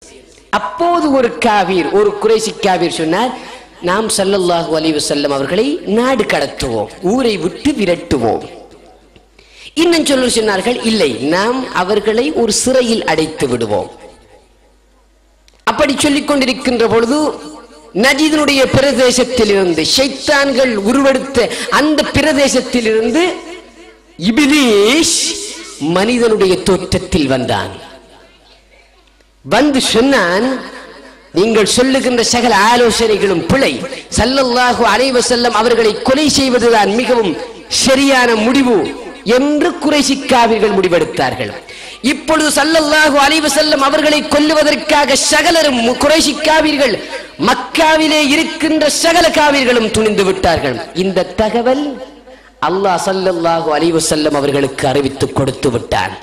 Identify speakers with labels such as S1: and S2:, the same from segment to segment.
S1: அப்போது ஒரு காவீர் ஒரு குறைசி காவீர் சொன்னார் நாம் ஸல்லல்லாஹு அலைஹி வஸல்லம் அவர்களை நாடு கடத்துவோம் ஊரை விட்டு விரட்டுவோம் இன்னும் சொல்ல சொன்னார்கள் இல்லை நாம் அவர்களை ஒரு சிறையில் அடைத்து விடுவோம் அப்படி சொல்லிக் கொண்டிருக்கின்ற பொழுது நஜீதனுடைய பிரதேசத்திலிருந்து ஷைத்தான்கள் உருவெடுத்த அந்த பிரதேசத்திலிருந்து இபிலீஷ் மனிதனுடைய தோற்றத்தில் வந்தான் வந்து சொன்னான் நீங்கள் சொல்லுகின்ற சகல ஆலோசனைகளும் பிழை சல்லல்லாஹு அலைஹி வஸல்லம் அவர்களை கொலை செய்வதுதான் மிகவும் சரியான முடிவு என்று குறைசிக்காவிர்கள் முடிவெடுத்தார்கள் இப்பொழுது சல்லல்லாஹு அலைஹி வஸல்லம் அவர்களை கொல்லுவதற்காக சகலரும் குறைசிக்காவிர்கள் மக்காவிலே இருக்கின்ற சகல காவிர்களும் துணிந்து விட்டார்கள் இந்த தகவல் அல்லாஹ் சல்லல்லாஹு அலைஹி வஸல்லம் அவர்களுக்கு அறிவித்துக் கொடுத்து விட்டான்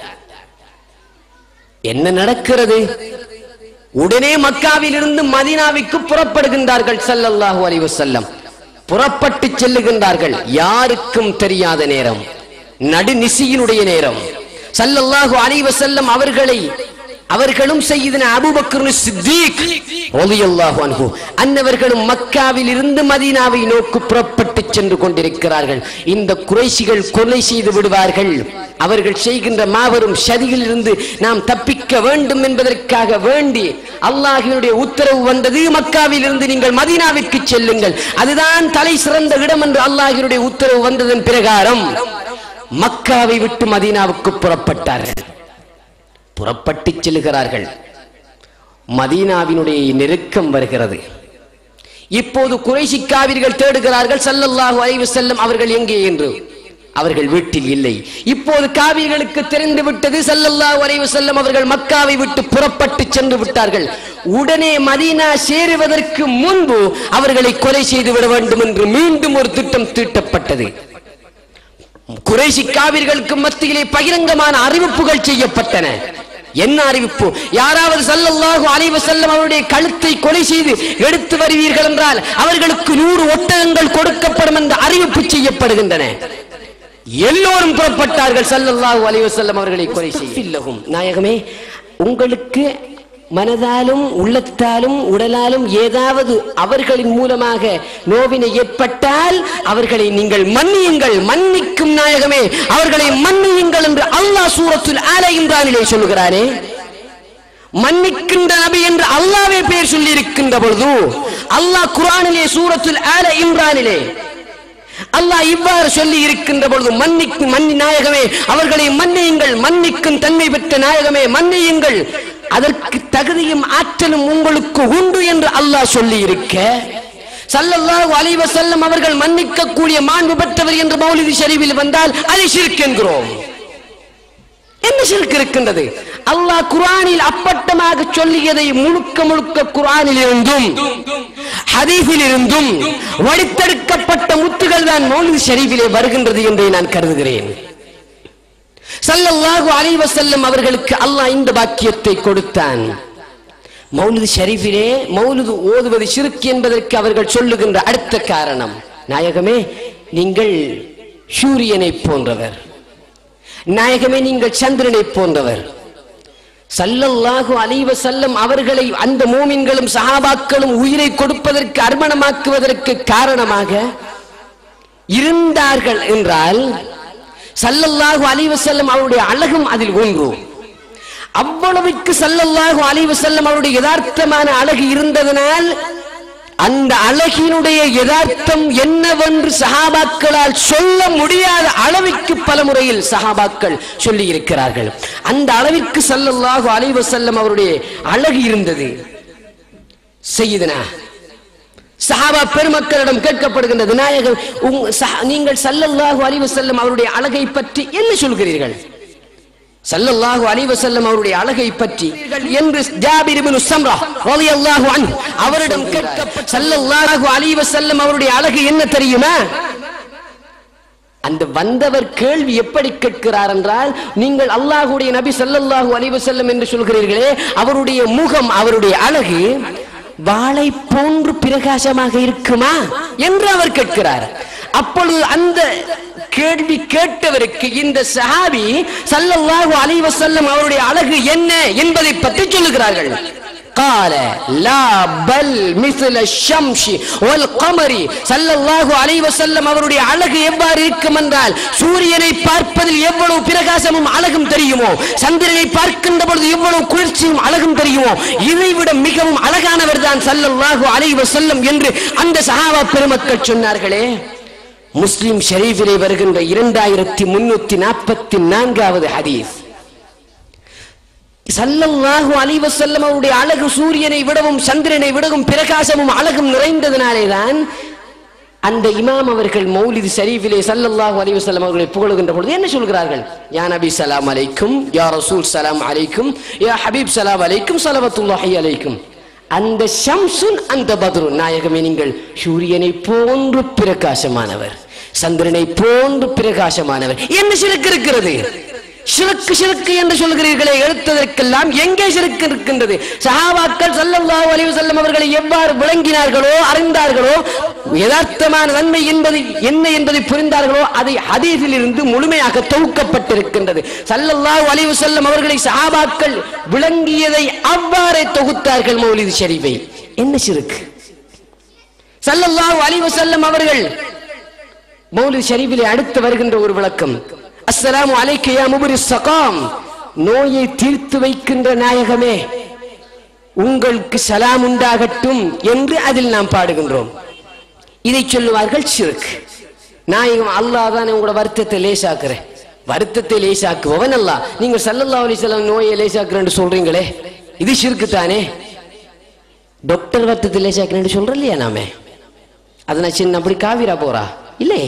S1: என்ன நடக்கிறது உடனே மக்காவில் இருந்து மதீனாவிற்கு புறப்படுகின்றார்கள் ஸல்லல்லாஹு அலைஹி வஸல்லம் புறப்பட்டு செல்லுகின்றார்கள் யாருக்கும் தெரியாத நேரம் நடுநிசியினுடைய நேரம் ஸல்லல்லாஹு அலைஹி வஸல்லம் அவர்களை அவர்களும் செய்தன அபூபக்கர் சித்திக் ரலியல்லாஹு அன்ஹு அன்னவர்களும் மக்காவில் இருந்து மதீனாவை நோக்கி புறப்பட்டு சென்று கொண்டிருக்கிறார்கள் இந்த குறைஷிகள் கொலை செய்து விடுவார்கள் அவர்கள் செய்கின்ற மாபெரும் சதியில் இருந்து நாம் தப்பிக்க வேண்டும் என்பதற்காக வேண்டி அல்லாஹினுடைய உத்தரவு வந்தது மக்காவில் இருந்து நீங்கள் மதீனாவிற்கு செல்லுங்கள் அதுதான் தலை சிறந்த இடம் என்று அல்லாஹினுடைய உத்தரவு வந்ததன் பிரகாரம் மக்காவை விட்டு மதீனாவுக்கு புறப்பட்டார்கள் புறப்பட்டு செல்கிறார்கள் மதீனாவினுடைய நெருக்கம் வருகிறது இப்போது குறைசிக்காவிர்கள் தேடுகிறார்கள் ஸல்லல்லாஹு அலைஹி வஸல்லம் அவர்கள் எங்கே என்று அவர்கள் வீட்டில் இல்லை இப்போது காவிர்களுக்கு தெரிந்து விட்டது ஸல்லல்லாஹு அலைஹி வஸல்லம் அவர்கள் மக்காவை விட்டு புறப்பட்டு சென்று விட்டார்கள் உடனே மதீனா சேருவதற்கு முன்பு அவர்களை கொலை செய்து விட வேண்டும் என்று மீண்டும் ஒரு திட்டம் தீட்டப்பட்டது குறைசி காவிர்களுக்கு மத்தியிலே பகிரங்கமான அறிவிப்புகள் செய்யப்பட்டன என்ன அறிவிப்பு யாராவது சல்லல்லாஹு அலைஹி வஸல்லம் அவருடைய கழுத்தை கொலை செய்து எடுத்து வருவீர்கள் என்றால் அவர்களுக்கு நூறு ஒட்டகங்கள் கொடுக்கப்படும் என்ற அறிவிப்பு செய்யப்படுகின்றன எல்லோரும் புறப்பட்டார்கள் சல்லல்லாஹு அலைஹி வஸல்லம் அவர்களை கொலை செய்யும் நாயகமே உங்களுக்கு மனதாலும் உள்ளத்தாலும் உடலாலும் ஏதாவது அவர்களின் மூலமாக நோவினை ஏற்பட்டால் அவர்களை நீங்கள் மன்னியுங்கள் மன்னிக்கும் நாயகமே அவர்களை மன்னியுங்கள் என்று அல்லாஹ் சூரத்துல் ஆல இம்ரானிலே சொல்லுகிறானே மன்னிக்கின்ற நபி என்று அல்லாவே பெயர் சொல்லி இருக்கின்ற பொழுது அல்லாஹ் குரானிலே சூரத்துல் ஆல இம்ரானிலே அல்லாஹ் இவ்வாறு சொல்லி இருக்கின்ற பொழுது மன்னிக்கும் மன்னி நாயகமே அவர்களை மன்னியுங்கள் மன்னிக்கும் தன்மை பெற்ற நாயகமே மன்னியுங்கள் அதற்கு தகுதியும் ஆற்றலும் உங்களுக்கு உண்டு என்று அல்லாஹ் சொல்லி இருக்க சல்லல்லாஹு அலைஹி வஸல்லம் அவர்கள் மன்னிக்க கூடிய மாண்பு பெற்றவர் என்று மௌலிதி ஷரீஃபில் வந்தால் அதை ஷிர்க் என்கிறோம் என்ன ஷிர்க் இருக்கின்றது அல்லாஹ் குர்ஆனில் அப்பட்டமாக சொல்லியதை முழுக்க முழுக்க குர்ஆனில் இருந்தும் ஹதீஸில் இருந்தும் வடித்தெடுக்கப்பட்ட முத்துகள் தான் மௌலிது ஷரீஃபிலே வருகின்றது என்று நான் கருதுகிறேன் சல்லல்லாஹு அலைஹி வஸல்லம் அவர்களுக்கு அல்லாஹ் இந்த பாக்கியத்தை கொடுத்தான் மௌலிது ஷரீஃபிலே மௌலிது ஓதுவது ஷிர்க் என்பதற்கு அவர்கள் சொல்லுகின்ற அடுத்த காரணம் நாயகமே நீங்கள் சூரியனை போன்றவர் நாயகமே நீங்கள் சந்திரனை போன்றவர் சல்லல்லாஹு அலைஹி வஸல்லம் அவர்களை அந்த மூமின்களும் சஹாபாக்களும் உயிரை கொடுப்பதற்கு அர்ப்பணமாக்குவதற்கு காரணமாக இருந்தார்கள் என்றால் சல்லல்லாஹு அலைஹி வஸல்லம் அவருடைய அழகும் அதில் ஒன்று அவ்வளவுக்கு சல்லல்லாஹு அலைஹி வஸல்லம் அவருடைய யதார்த்தமான அழகு இருந்ததனால் அந்த அழகினுடைய யதார்த்தம் என்னவென்று சஹாபாக்களால் சொல்ல முடியாத அளவிற்கு பல முறையில் சஹாபாக்கள் சொல்லி இருக்கிறார்கள் அந்த அளவிற்கு சல்லல்லாஹு அலைஹி வஸல்லம் அவருடைய அழகு இருந்தது செய்யுதுனா சஹாபா பெருமக்களிடம் கேட்கப்படுகின்றது நாயகம் உங்க- சஹ- நீங்கள் சல்லல்லாஹு அலைஹி வஸல்லம் அவருடைய அழகை பற்றி என்ன சொல்கிறீர்கள் சல்லல்லாஹு அலைஹி வஸல்லம் அவருடைய அழகை பற்றி என்று ஜாபிர் இப்னு சம்ரா ரலியல்லாஹு அன்ஹு அவரிடம் கேட்கப்பட்ட சல்லல்லாஹு அலைஹி வஸல்லம் அவருடைய அழகு என்ன தெரியுமா அந்த வந்தவர் கேள்வி எப்படி கேட்கிறார் என்றால் நீங்கள் அல்லாஹ்வுடைய நபி ஸல்லல்லாஹு அலைஹி வஸல்லம் என்று சொல்கிறீர்களே அவருடைய முகம் அவருடைய அழகு வாளை போன்று பிரகாசமாக இருக்குமா என்று அவர் கேட்கிறார் அப்பொழுது அந்த கேள்வி கேட்டவருக்கு இந்த சஹாபி ஸல்லல்லாஹு அலைஹி வஸல்லம் அவருடைய அழகு என்ன என்பதை பற்றி சொல்லுகிறார்கள் قال لا بل مثل الشمس والقمر صلى الله عليه وسلم அவருடைய அழகு எவ்வாறு இருக்கும் என்றால் சூரியனை பார்ப்பதில் எவ்வளவு பிரகாசமும் அழகும் தெரியுமோ சந்திரனை பார்க்கின்ற பொழுது எவ்வளவு குளிர்ச்சியும் அழகும் தெரியுமோ இதைவிட மிகவும் அழகானவர் தான் சல்லல்லாஹு அலைஹி வஸல்லம் என்று அந்த சஹாபா பெருமக்கள் சொன்னார்களே முஸ்லிம் ஷரீஃபிலே வருகின்ற இரண்டாயிரத்தி முன்னூத்தி நாற்பத்தி நான்காவது ஹதீஸ் சல்லல்லாஹு அலைஹி வஸல்லம் அவருடைய அழகு சூரியனை விடவும் சந்திரனை விடவும் பிரகாசமும் அழகும் நிறைந்ததினாலே தான் அந்த இமாம் அவர்கள் மௌலிது ஷரீஃபிலே சல்லல்லாஹு அலைஹி வஸல்லம் அவர்களை புகழுகின்ற பொழுது என்ன சொல்கிறார்கள் யா நபி சலாம் அலைக்கும் யா ரசூல் சலாம் அலைக்கும் யா ஹபீப் சலாம் அலைக்கும் சலவத்துல்லாஹி அலைக்கும் அந்த ஷம்சுன் அந்த பத்ரு நாயகமே நீங்கள் சூரியனை போன்று பிரகாசமானவர் சந்திரனை போன்று பிரகாசமானவர் என்ன சிறக்கு இருக்கிறது சிறுக்கு சிறுக்கு என்று சொல்கிறீர்களே எடுத்ததற்கெல்லாம் எங்கே சிறுக்கு இருக்கின்றது சஹாபாக்கள் ஸல்லல்லாஹு அலைஹி வஸல்லம் அவர்களை எவ்வாறு விளங்கினார்களோ அறிந்தார்களோ யதார்த்தமான நன்மை என்பது என்ன என்பதை புரிந்தார்களோ அதை ஹதீஸில் இருந்து முழுமையாக தொகுக்கப்பட்டிருக்கின்றது ஸல்லல்லாஹு அலைஹி வஸல்லம் அவர்களை சஹாபாக்கள் விளங்கியதை அவ்வாறே தொகுத்தார்கள் மௌலிது ஷரீஃபை என்ன சிறுக்கு ஸல்லல்லாஹு அலைஹி வஸல்லம் அவர்கள் மௌலிது ஷரீஃபிலே அடுத்து வருகின்ற ஒரு விளக்கம் அஸ்ஸலாமு அலைக்க யா முபரி சகாம் நோயை தீர்த்து வைக்கின்ற நாயகமே உங்களுக்கு சலாம் உண்டாகட்டும் என்று அதில் நாம் பாடுகின்றோம் இதை சொல்லுவார்கள் சிறுக் நாயகம் அல்லாஹ் தான் உங்களோட வருத்தத்தை லேசாக்குறேன் வருத்தத்தை லேசாக்குபவன் அல்ல நீங்க சல்லல்லாஹு அலைஹி வஸல்லம் நோயை லேசாக்குறேன்னு சொல்றீங்களே இது சிறுக்கு தானே டாக்டர் வருத்தத்தை லேசாக்குறேன்னு சொல்றோம் இல்லையா நாமே அதை நான் சின்ன அப்படி காவிரா போறா இல்லை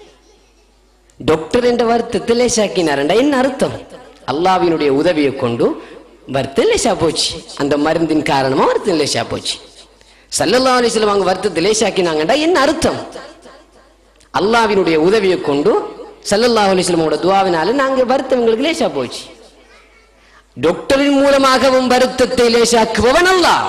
S1: டாக்டர் என்ற வருத்தத்தை லேசாக்கினார்டா என்ன அர்த்தம் அல்லாவினுடைய உதவியை கொண்டு வருத்தம் லேசா போச்சு அந்த மருந்தின் காரணமா வருத்தம் லேசா போச்சு சல்லல்லா அலிஸ்லாம் அவங்க வருத்தத்தை லேசாக்கினாங்கடா என்ன அர்த்தம் அல்லாவினுடைய உதவியை கொண்டு சல்லல்லா அலிஸ்லமோட துவாவினால நாங்க வருத்தம் எங்களுக்கு லேசா போச்சு டாக்டரின் மூலமாகவும் வருத்தத்தை லேசாக்குபவன் அல்லாஹ்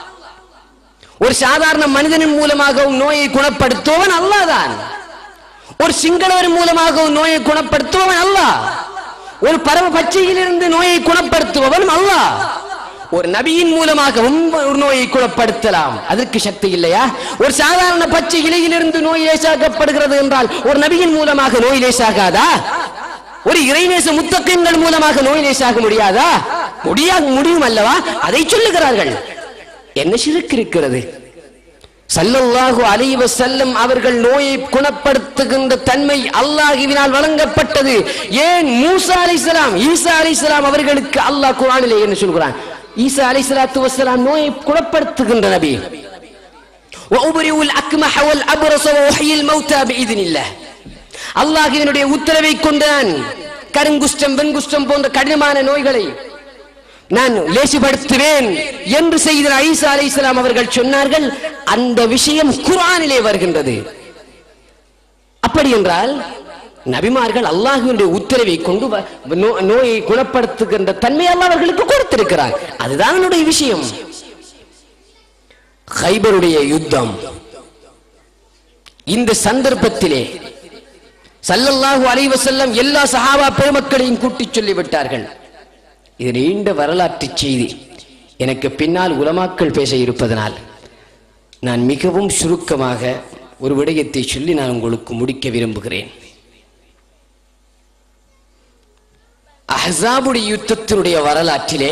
S1: ஒரு சாதாரண மனிதனின் மூலமாகவும் நோயை குணப்படுத்துபவன் அல்லாதான் ஒரு சிங்களவர் மூலமாக நோயை குணப்படுத்துபவன் அல்ல ஒரு பறவை பச்சையிலிருந்து நோயை குணப்படுத்துபவன் அல்ல ஒரு நபியின் மூலமாகவும் ஒரு நோயை குணப்படுத்தலாம் அதற்கு சக்தி இல்லையா ஒரு சாதாரண பச்சை இலையிலிருந்து நோய் லேசாக்கப்படுகிறது என்றால் ஒரு நபியின் மூலமாக நோய் லேசாகாதா ஒரு இறைநேச முத்தக்கங்கள் மூலமாக நோய் லேசாக முடியாதா முடியாது முடியும் அல்லவா அதை சொல்லுகிறார்கள் என்ன சிறுக்கு இருக்கிறது சல்லல்லாஹு அலைஹி வஸல்லம் அவர்கள் நோயை குணப்படுத்துகின்ற தன்மை அல்லாஹுவினால் வழங்கப்பட்டது ஏன் மூசா அலைஹிஸ்ஸலாம் ஈசா அலைஹிஸ்ஸலாம் அவர்களுக்கு அல்லாஹ் குர்ஆனிலே என்ன சொல்கிறான் ஈசா அலைஹிஸ்ஸலாத்து வஸ்ஸலாம் நோயை குணப்படுத்துகின்ற நபி وأبرئ الأكمح والأبرص وأحيي الموتى بإذن الله அல்லாஹுவினுடைய உத்தரவை கொண்டான் கருங்குஷ்டம் வெண்குஷ்டம் போன்ற கடினமான நோய்களை நான் லேசுபடுத்துவேன் என்று செய்த ஐசா அலை இஸ்லாம் அவர்கள் சொன்னார்கள் அந்த விஷயம் குர்ஆனிலே வருகின்றது அப்படி என்றால் நபிமார்கள் அல்லாஹுவினுடைய உத்தரவை கொண்டு வ- நோ- நோயை குணப்படுத்துகின்ற தன்மை அல்லாஹ் அவர்களுக்கு கொடுத்திருக்கிறார் அதுதான் என்னுடைய விஷயம் ஹைபருடைய யுத்தம் இந்த சந்தர்ப்பத்திலே சல்லல்லாஹு அலைஹி வஸல்லம் எல்லா சஹாபா பெருமக்களையும் கூட்டிச் சொல்லிவிட்டார்கள் இது நீண்ட வரலாற்று செய்தி எனக்கு பின்னால் உலமாக்கள் பேச இருப்பதனால் நான் மிகவும் சுருக்கமாக ஒரு விடயத்தை சொல்லி நான் உங்களுக்கு முடிக்க விரும்புகிறேன் அஹ்ஸாபுடைய யுத்தத்தினுடைய வரலாற்றிலே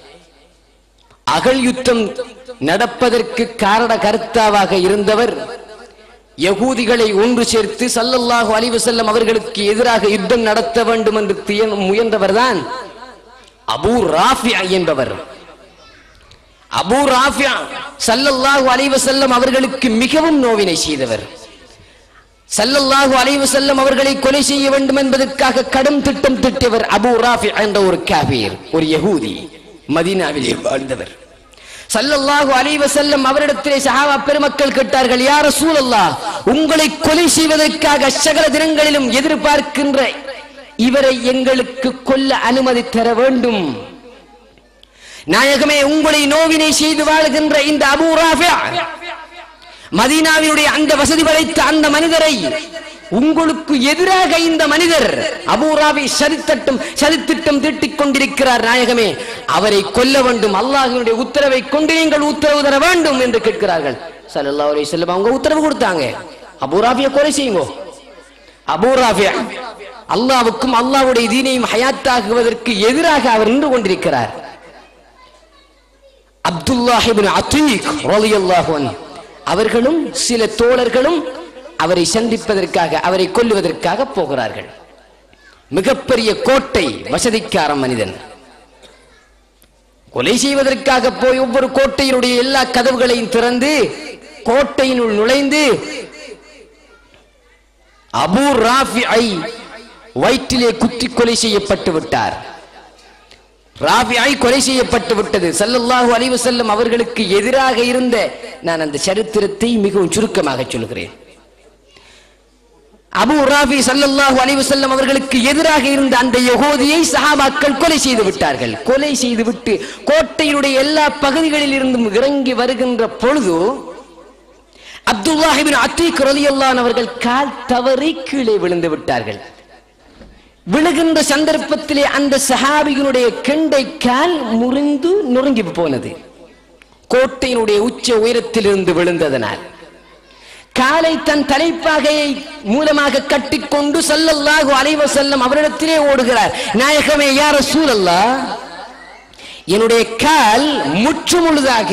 S1: அகல் யுத்தம் நடப்பதற்கு காரண கர்த்தாவாக இருந்தவர் யகூதிகளை ஒன்று சேர்த்து சல்லல்லாஹு அலைஹி வஸல்லம் அவர்களுக்கு எதிராக யுத்தம் நடத்த வேண்டும் என்று திய- முயன்றவர்தான் அபூ ராஃபியா என்பவர் அபூ ராஃபியா சல்லல்லாஹு அலைஹி வஸல்லம் அவர்களுக்கு மிகவும் நோவினை செய்தவர் சல்லல்லாஹு அலைஹி வஸல்லம் அவர்களை கொலை செய்ய வேண்டும் என்பதற்காக கடும் திட்டம் திட்டியவர் அபூ ராஃபி என்ற ஒரு காபீர் ஒரு யகூதி மதீனாவிலே வாழ்ந்தவர் சல்லல்லாஹு அலைஹி வஸல்லம் அவரிடத்திலே சஹாபா பெருமக்கள் கேட்டார்கள் யார் ரசூலல்லாஹ் உங்களை கொலை செய்வதற்காக சகல தினங்களிலும் எதிர்பார்க்கின்ற இவரை எங்களுக்கு கொல்ல அனுமதி தர வேண்டும் நாயகமே உங்களை நோவினை செய்து வாழுகின்ற இந்த அபூ ராஃபியா மதீனாவினுடைய அந்த வசதி படைத்த அந்த மனிதரை உங்களுக்கு எதிராக இந்த மனிதர் அபூராவை சரித்தட்டும் சரித்திட்டம் தீட்டிக் கொண்டிருக்கிறார் நாயகமே அவரை கொல்ல வேண்டும் அல்லாஹினுடைய உத்தரவை கொண்டு நீங்கள் உத்தரவு தர வேண்டும் என்று கேட்கிறார்கள் ஸல்லல்லாஹு அலைஹி வஸல்லம் அவங்க உத்தரவு கொடுத்தாங்க அபூராபியை கொலை செய்யுங்க அபூராபியா அல்லாவுக்கும் அல்லாஹ்வுடைய தீனையும் ஹயாத்தாக்குவதற்கு எதிராக அவர் நின்று கொண்டிருக்கிறார் அப்துல்லாஹிபின் அத்தீக் ரலியல்லாஹு அன்ஹு அவர்களும் சில தோழர்களும் அவரை சந்திப்பதற்காக அவரை கொல்லுவதற்காக போகிறார்கள் மிகப்பெரிய கோட்டை வசதிக்கார மனிதன் கொலை செய்வதற்காக போய் ஒவ்வொரு கோட்டையினுடைய எல்லா கதவுகளையும் திறந்து கோட்டையினுள் நுழைந்து அபூ ராஃபிஐ வயிற்றிலே குத்தி கொலை செய்யப்பட்டு விட்டார் ராபியாய் கொலை செய்யப்பட்டு விட்டது ஸல்லல்லாஹு அலைஹி வஸல்லம் அவர்களுக்கு எதிராக இருந்த நான் அந்த சரித்திரத்தை மிகவும் சுருக்கமாக சொல்கிறேன் அபு ராபி ஸல்லல்லாஹு அலைஹி வஸல்லம் அவர்களுக்கு எதிராக இருந்த அந்த யகூதியை சஹாபாக்கள் கொலை செய்து விட்டார்கள் கொலை செய்து விட்டு கோட்டையினுடைய எல்லா பகுதிகளில் இருந்தும் இறங்கி வருகின்ற பொழுது அப்துல்லாஹிபின் அத்தீக் ரலியல்லாஹு அவர்கள் கால் தவறி கீழே விழுந்து விட்டார்கள் விழுகின்ற சந்தர்ப்பத்திலே அந்த சஹாபியினுடைய கெண்டை கால் முறிந்து நொறுங்கி போனது கோட்டையினுடைய உச்ச உயரத்திலிருந்து விழுந்ததனால் காலை தன் தலைப்பாகையை மூலமாக கட்டிக்கொண்டு சல்லல்லாஹு அலைஹி வஸல்லம் அவரிடத்திலே ஓடுகிறார் நாயகமே யார சூழல்லா என்னுடைய கால் முற்று முழுதாக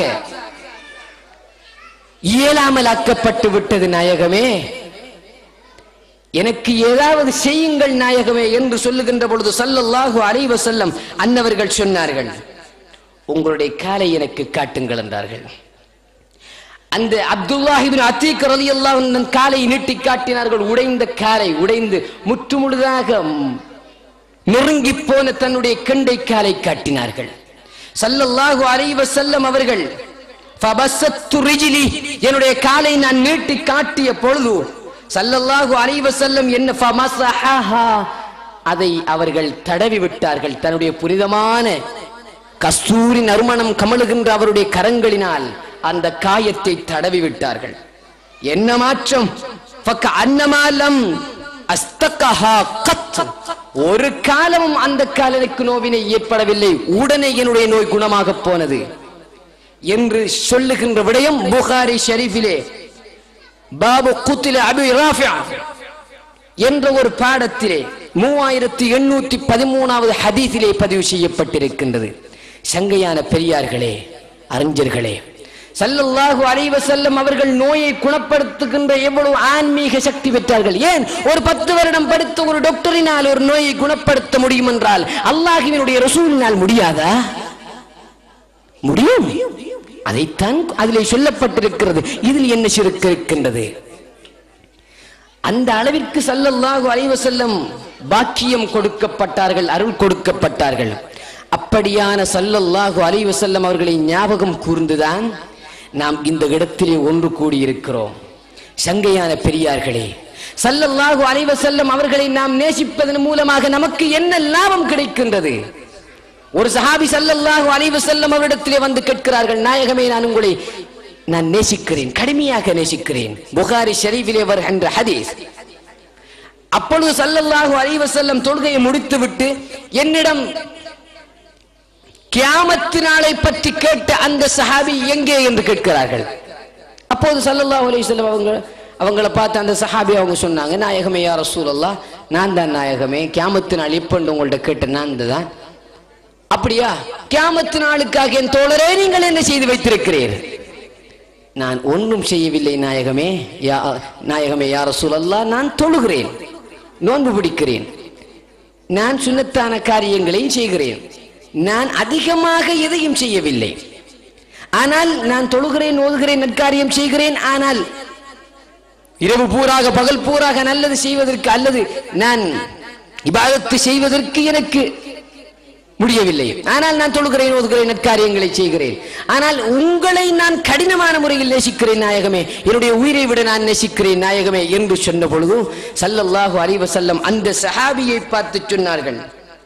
S1: இயலாமல் ஆக்கப்பட்டு விட்டது நாயகமே எனக்கு ஏதாவது செய்யுங்கள் நாயகமே என்று சொல்லுகின்ற பொழுது சல்லல்லாஹு அலைஹி வஸல்லம் அன்னவர்கள் சொன்னார்கள் உங்களுடைய காலை எனக்கு காட்டுங்கள் என்றார்கள் அந்த அப்துல்லாஹிபின் அத்தீக் ரலியல்லாஹு அன்ஹு காலை நீட்டி காட்டினார்கள் உடைந்த காலை உடைந்து முற்று முழுதாக நொறுங்கி போன தன்னுடைய கெண்டை காலை காட்டினார்கள் சல்லல்லாஹு அலைஹி வஸல்லம் அவர்கள் ஃபபஸத்து ரிஜ்லி என்னுடைய காலை நான் நீட்டி காட்டிய பொழுது சல்லல்லாஹு அலைஹி வஸல்லம் என்ன ஃபமஸஹஹா அதை அவர்கள் தடவி விட்டார்கள் தன்னுடைய புனிதமான கஸ்தூரி நறுமணம் கமழுகின்ற அவருடைய கரங்களினால் அந்த காயத்தை தடவி விட்டார்கள் என்ன மாற்றம் ஃபக்க அன்னமாலம் அஸ்தகஹா கத் ஒரு காலமும் அந்த காலனுக்கு நோவினை ஏற்படவில்லை உடனே என்னுடைய நோய் குணமாக போனது என்று சொல்லுகின்ற விடயம் புகாரி ஷரீஃபிலே பாபு குத்தில அபு ராஃபியா என்ற ஒரு பாடத்திலே மூவாயிரத்தி எண்ணூத்தி பதிமூணாவது ஹதீஸிலே பதிவு செய்யப்பட்டிருக்கின்றது சங்கையான பெரியார்களே அறிஞர்களே சல்லல்லாஹு அலைஹி வஸல்லம் அவர்கள் நோயை குணப்படுத்துகின்ற எவ்வளவு ஆன்மீக சக்தி பெற்றார்கள் ஏன் ஒரு பத்து வருடம் படித்த ஒரு டாக்டரினால் ஒரு நோயை குணப்படுத்த முடியும் என்றால் அல்லாஹுவினுடைய ரசூலினால் முடியாதா முடியும் அதைத்தான் அதிலே சொல்லப்பட்டிருக்கிறது இதில் என்ன சிறுக்கு இருக்கின்றது அந்த அளவிற்கு சல்லல்லாஹு அலைஹி வஸல்லம் பாக்கியம் கொடுக்கப்பட்டார்கள் அருள் கொடுக்கப்பட்டார்கள் அப்படியான சல்லல்லாஹு அலைஹி வஸல்லம் அவர்களை ஞாபகம் கூர்ந்துதான் நாம் இந்த இடத்திலே ஒன்று கூடியிருக்கிறோம் சங்கையான பெரியார்களே சல்லல்லாஹு அலைஹி வஸல்லம் அவர்களை நாம் நேசிப்பதன் மூலமாக நமக்கு என்ன லாபம் கிடைக்கின்றது ஒரு சஹாபி சல்லல்லாஹு அலைஹி வஸல்லம் அவரிடத்திலே வந்து கேட்கிறார்கள் நாயகமே நான் உங்களை நான் நேசிக்கிறேன் கடுமையாக நேசிக்கிறேன் புகாரி ஷரீஃபிலே வருகின்ற ஹதீஸ் அப்பொழுது சல்லல்லாஹு அலைஹி வஸல்லம் தொழுகையை முடித்துவிட்டு என்னிடம் கியாமத்து நாளை பற்றி கேட்ட அந்த சஹாபி எங்கே என்று கேட்கிறார்கள் அப்போது சல்லல்லாஹு அலைஹி வஸல்லம் அவங்க அவங்கள பார்த்து அந்த சஹாபி அவங்க சொன்னாங்க நாயகமே யார் ரசூலல்லாஹ் நான் தான் நாயகமே கியாமத்து நாள் இப்பொண்டு உங்கள்ட்ட கேட்ட நான் தான் அப்படியா கியாமத்து நாளுக்காக என் தோழரே நீங்கள் என்ன செய்து வைத்திருக்கிறீர் நான் ஒன்றும் செய்யவில்லை நாயகமே யா நாயகமே யார சூழல்லா நான் தொழுகிறேன் நோன்பு பிடிக்கிறேன் நான் சுண்ணத்தான காரியங்களையும் செய்கிறேன் நான் அதிகமாக எதையும் செய்யவில்லை ஆனால் நான் தொழுகிறேன் ஓதுகிறேன் நற்காரியம் செய்கிறேன் ஆனால் இரவு பூராக பகல் பூராக நல்லது செய்வதற்கு அல்லது நான் இபாதத்து செய்வதற்கு எனக்கு முடியவில்லை ஆனால் நான் தொழுகிறேன் ஓதுகிறேன் நற்காரியங்களை செய்கிறேன் ஆனால் உங்களை நான் கடினமான முறையில் நேசிக்கிறேன் நாயகமே என்னுடைய உயிரை விட நான் நேசிக்கிறேன் நாயகமே என்று சொன்ன பொழுது சல்லல்லாஹு அலைஹி வஸல்லம் அந்த சஹாபியை பார்த்து சொன்னார்கள்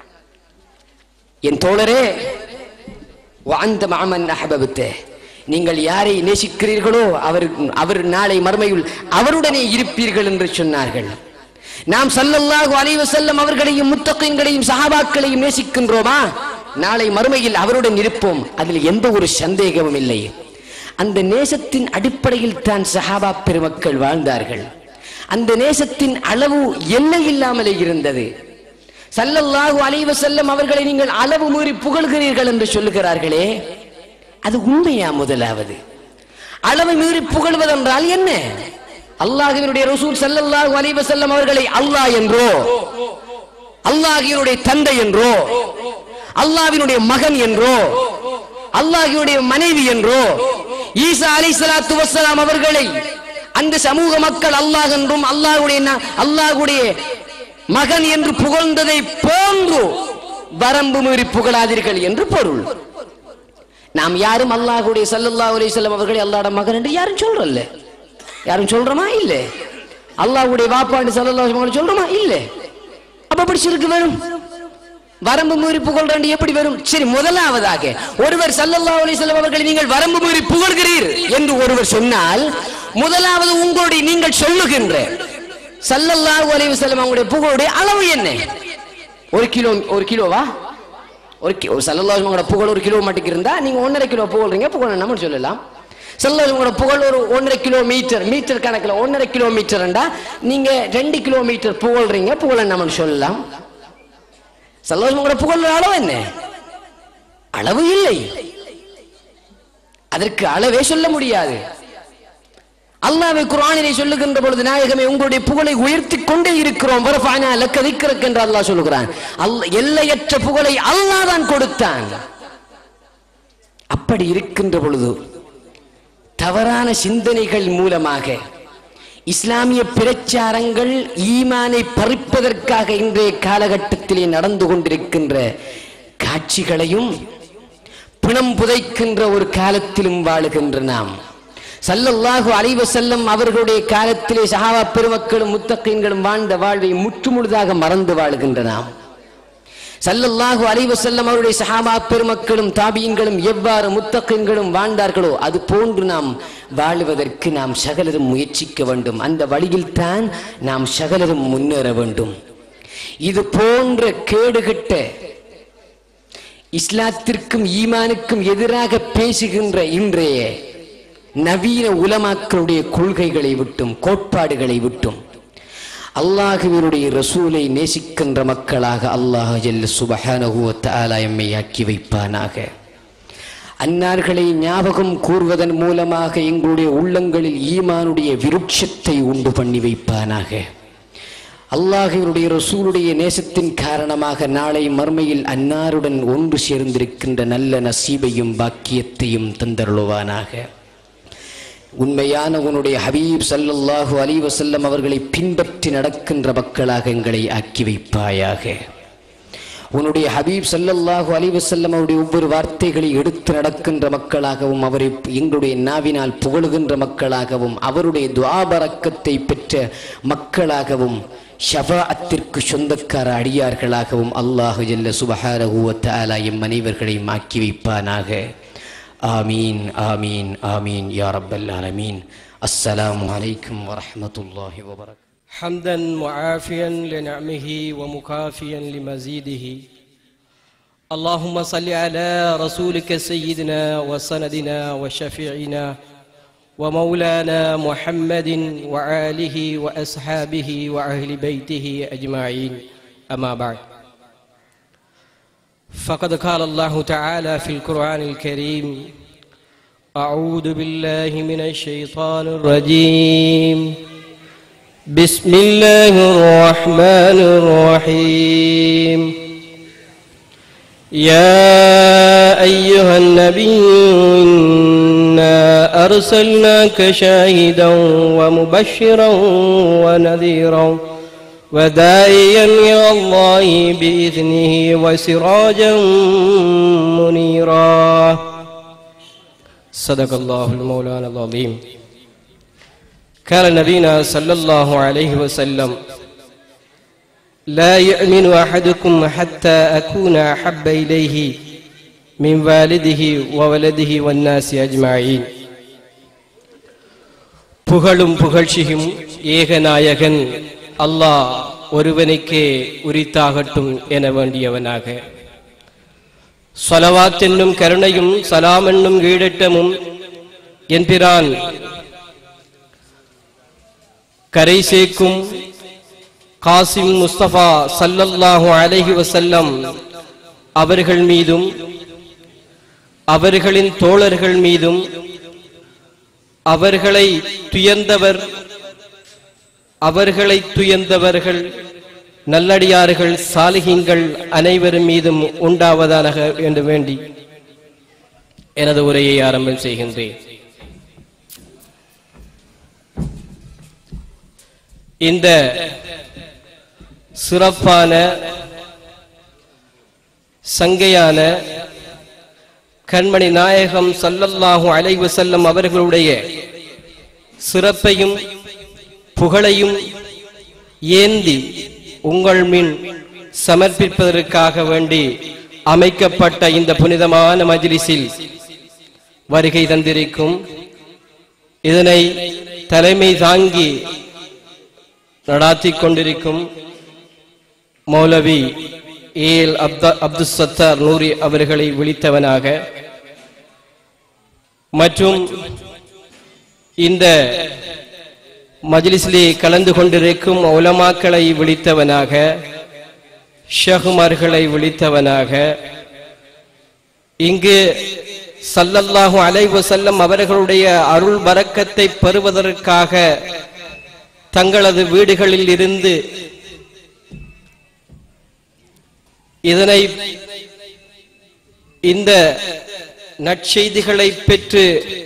S1: என் தோழரே வாழ்ந்த மாமன் அஹபபத்தே நீங்கள் யாரை நேசிக்கிறீர்களோ அவர் அவர் நாளை மறுமையில் அவருடனே இருப்பீர்கள் என்று சொன்னார்கள் நாம் சல்லல்லாஹு அலைஹி வஸல்லம் அவர்களையும் முத்தகீன்களையும் சஹாபாக்களையும் நேசிக்கின்றோமா நாளை மறுமையில் அவருடன் இருப்போம் அதில் எந்த ஒரு சந்தேகமும் இல்லை அந்த நேசத்தின் அடிப்படையில் தான் சஹாபா பெருமக்கள் வாழ்ந்தார்கள் அந்த நேசத்தின் அளவு எல்லை இல்லாமலே இருந்தது சல்லல்லாஹு அலைஹி வஸல்லம் அவர்களை நீங்கள் அளவு மீறி புகழ்கிறீர்கள் என்று சொல்லுகிறார்களே அது உண்மையா முதலாவது அளவை மீறி புகழ்வதென்றால் என்ன அல்லாஹ்வினுடைய ரசூல் ஸல்லல்லாஹு அலைஹி வஸல்லம் அவர்களை அல்லாஹ் என்றோ அல்லாஹ்வினுடைய தந்தை என்றோ அல்லாஹ்வினுடைய மகன் என்றோ அல்லாஹ்வினுடைய மனைவி என்றோ ஈசா அலைஹிஸ்ஸலாத்து வஸ்ஸலாம் அவர்களை அந்த சமூக மக்கள் அல்லாஹ் என்றும் அல்லாஹ்வுடைய ந- அல்லாஹ்வுடைய மகன் என்று புகழ்ந்ததை போன்று வரம்பு மீறி புகழாதீர்கள் என்று பொருள் நாம் யாரும் அல்லாஹ்வுடைய ஸல்லல்லாஹு அலைஹி வஸல்லம் அவர்களை அல்லாஹ்வுடைய மகன் என்று யாரும் சொல்றல்ல யாரும் சொல்றோமா இல்ல அல்லாஹ்வுடைய வாப்பாண்டு ஸல்லல்லாஹு அலைஹி வஸல்லம் சொல்றோமா இல்ல அப்ப அப்படி சிறுக்கு வரும் வரம்பு மீறி புகழ்றாண்டு எப்படி வரும் சரி முதலாவதாக ஒருவர் ஸல்லல்லாஹு அலைஹி வஸல்லம் அவர்களை நீங்கள் வரம்பு மீறி புகழ்கிறீர் என்று ஒருவர் சொன்னால் முதலாவது உங்களுடைய நீங்கள் சொல்லுகின்ற ஸல்லல்லாஹு அலைஹி வஸல்லம் அவங்களுடைய புகழுடைய அளவு என்ன ஒரு கிலோ ஒரு கிலோவா ஒரு கி- ஒரு சல்லல்லாஹுமோட புகழ் ஒரு கிலோ மட்டுக்கு இருந்தா நீங்க ஒன்றரை கிலோ புகழ்றீங்க புகழ் நம்ம சொல்லலாம் சல்லல்லாஹுமோட புகழ் ஒரு ஒன்றரை கிலோமீட்டர் மீட்டர் கணக்குல ஒன்றரை கிலோமீட்டர்ண்டா நீங்க ரெண்டு கிலோமீட்டர் புகழ்றீங்க புகழ நம்ம சொல்லலாம் சல்லல்லாஹுமோட புகழ் அளவு என்ன அளவு இல்லை அதற்கு அளவே சொல்ல முடியாது அல்லாஹ்வை குர்ஆனிலே சொல்லுகின்ற பொழுது நாயகமே உங்களுடைய புகழை உயர்த்தி கொண்டே இருக்கிறோம் வரஃபானா லக்க திக்ரக் என்று அல்லாஹ் சொல்லுகிறான் அல் எல்லையற்ற புகழை அல்லாஹ் தான் கொடுத்தான் அப்படி இருக்கின்ற பொழுது தவறான சிந்தனைகள் மூலமாக இஸ்லாமிய பிரச்சாரங்கள் ஈமானை பறிப்பதற்காக இன்றைய காலகட்டத்திலே நடந்து கொண்டிருக்கின்ற காட்சிகளையும் பிணம் புதைக்கின்ற ஒரு காலத்திலும் வாழுகின்ற நாம் சல்லல்லாஹு அலைஹி வஸல்லம் அவர்களுடைய காலத்திலே சஹாபா பெருமக்களும் முத்தகீன்களும் வாழ்ந்த வாழ்வை முற்றுமுழுதாக மறந்து வாழுகின்ற நாம் சல்லல்லாஹு அலைஹி வஸல்லம் அவருடைய சஹாபா பெருமக்களும் தாபியங்களும் எவ்வாறு முத்தகீன்களும் வாழ்ந்தார்களோ அது போன்று நாம் வாழுவதற்கு நாம் சகலரும் முயற்சிக்க வேண்டும் அந்த வழியில் தான் நாம் சகலரும் முன்னேற வேண்டும் இது போன்ற கேடுகட்ட இஸ்லாத்திற்கும் ஈமானுக்கும் எதிராக பேசுகின்ற இன்றைய நவீன உலமாக்களுடைய கொள்கைகளை விட்டும் கோட்பாடுகளை விட்டும் அல்லாஹுவினுடைய ரசூலை நேசிக்கின்ற மக்களாக அல்லாஹ் ஜல்ல சுபஹானஹு வ தஆலா எம்மை ஆக்கி வைப்பானாக அன்னார்களை ஞாபகம் கூர்வதன் மூலமாக எங்களுடைய உள்ளங்களில் ஈமானுடைய விருட்சத்தை உண்டு பண்ணி வைப்பானாக அல்லாஹினுடைய ரசூலுடைய நேசத்தின் காரணமாக நாளை மர்மையில் அன்னாருடன் ஒன்று சேர்ந்திருக்கின்ற நல்ல நசீபையும் பாக்கியத்தையும் தந்தருளுவானாக உண்மையான உன்னுடைய ஹபீப் ஸல்லல்லாஹு அலைஹி வஸல்லம் அவர்களை பின்பற்றி நடக்கின்ற மக்களாக எங்களை ஆக்கி வைப்பாயாக உன்னுடைய ஹபீப் ஸல்லல்லாஹு அலைஹி வஸல்லம் அவருடைய ஒவ்வொரு வார்த்தைகளை எடுத்து நடக்கின்ற மக்களாகவும் அவரை எங்களுடைய நாவினால் புகழுகின்ற மக்களாகவும் அவருடைய துஆபரக்கத்தை பெற்ற மக்களாகவும் ஷஃபாஅத்திற்கு சொந்தக்கார அடியார்களாகவும் அல்லாஹு ஜல்ல சுபஹானஹு வ தஆலா எம் அனைவர்களையும் ஆக்கி வைப்பானாக ஆமீன் ஆமீன் ஆமீன் யா ரப்பல் ஆலமீன் அஸ்ஸலாமு அலைக்கும் வரஹ்மத்துல்லாஹி வபரகாத்துஹு
S2: حمدا معافيا لنعمه ومكافيا لمزيده اللهم صل على رسولك سيدنا وسندنا وشفيعنا ومولانا محمد وآله وأصحابه وأهل بيته أجمعين أما بعد فقد قال الله تعالى في القرآن الكريم أعوذ بالله من الشيطان الرجيم بسم الله الرحمن الرحيم يا أيها النبي إنا أرسلناك شاهدا ومبشرا ونذيرا وداعيا إلى الله بإذنه وسراجا منيرا صدق الله المولانا العظيم قال نبينا صلى الله عليه وسلم لا يؤمن أحدكم حتى أكون أحب إليه من والده وولده والناس أجمعين புகழும் புகழ்ச்சியும் ஏகநாயகன் அல்லாஹ் ஒருவனுக்கே உரித்தாகட்டும் என வேண்டியவனாக சொலவாத் என்னும் கருணையும் சலாம் என்னும் ஈடட்டமும் என்பிரான் கரை சேர்க்கும் காசிம் முஸ்தபா சல்லல்லாஹு அலைஹி வசல்லம் அவர்கள் மீதும் அவர்களின் தோழர்கள் மீதும் அவர்களை துயர்ந்தவர் அவர்களை துயர்ந்தவர்கள் நல்லடியார்கள் சாலிகிங்கள் அனைவரும் மீதும் உண்டாவதாக என்று வேண்டி எனது உரையை ஆரம்பம் செய்கின்றேன் இந்த சிறப்பான சங்கையான கண்மணி நாயகம் சல்லல்லாஹு அலைஹி வஸல்லம் அவர்களுடைய சிறப்பையும் புகழையும் ஏந்தி உங்கள் மின் சமர்ப்பிப்பதற்காக வேண்டி அமைக்கப்பட்ட இந்த புனிதமான மஜ்லிஸில் வருகை தந்திருக்கும் இதனை தலைமை தாங்கி நடாத்திக் கொண்டிருக்கும் மௌலவி ஏல் அப்த அப்துல் சத்தார் நூரி அவர்களை விழித்தவனாக மற்றும் இந்த மஜ்லிஸிலே கலந்து கொண்டிருக்கும் உலமாக்களை விழித்தவனாக ஷகுமார்களை விழித்தவனாக இங்கு சல்லல்லாஹு அலைஹி வஸல்லம் அவர்களுடைய அருள் பரக்கத்தை பெறுவதற்காக தங்களது வீடுகளில் இருந்து இதனை இந்த நற்செய்திகளை பெற்று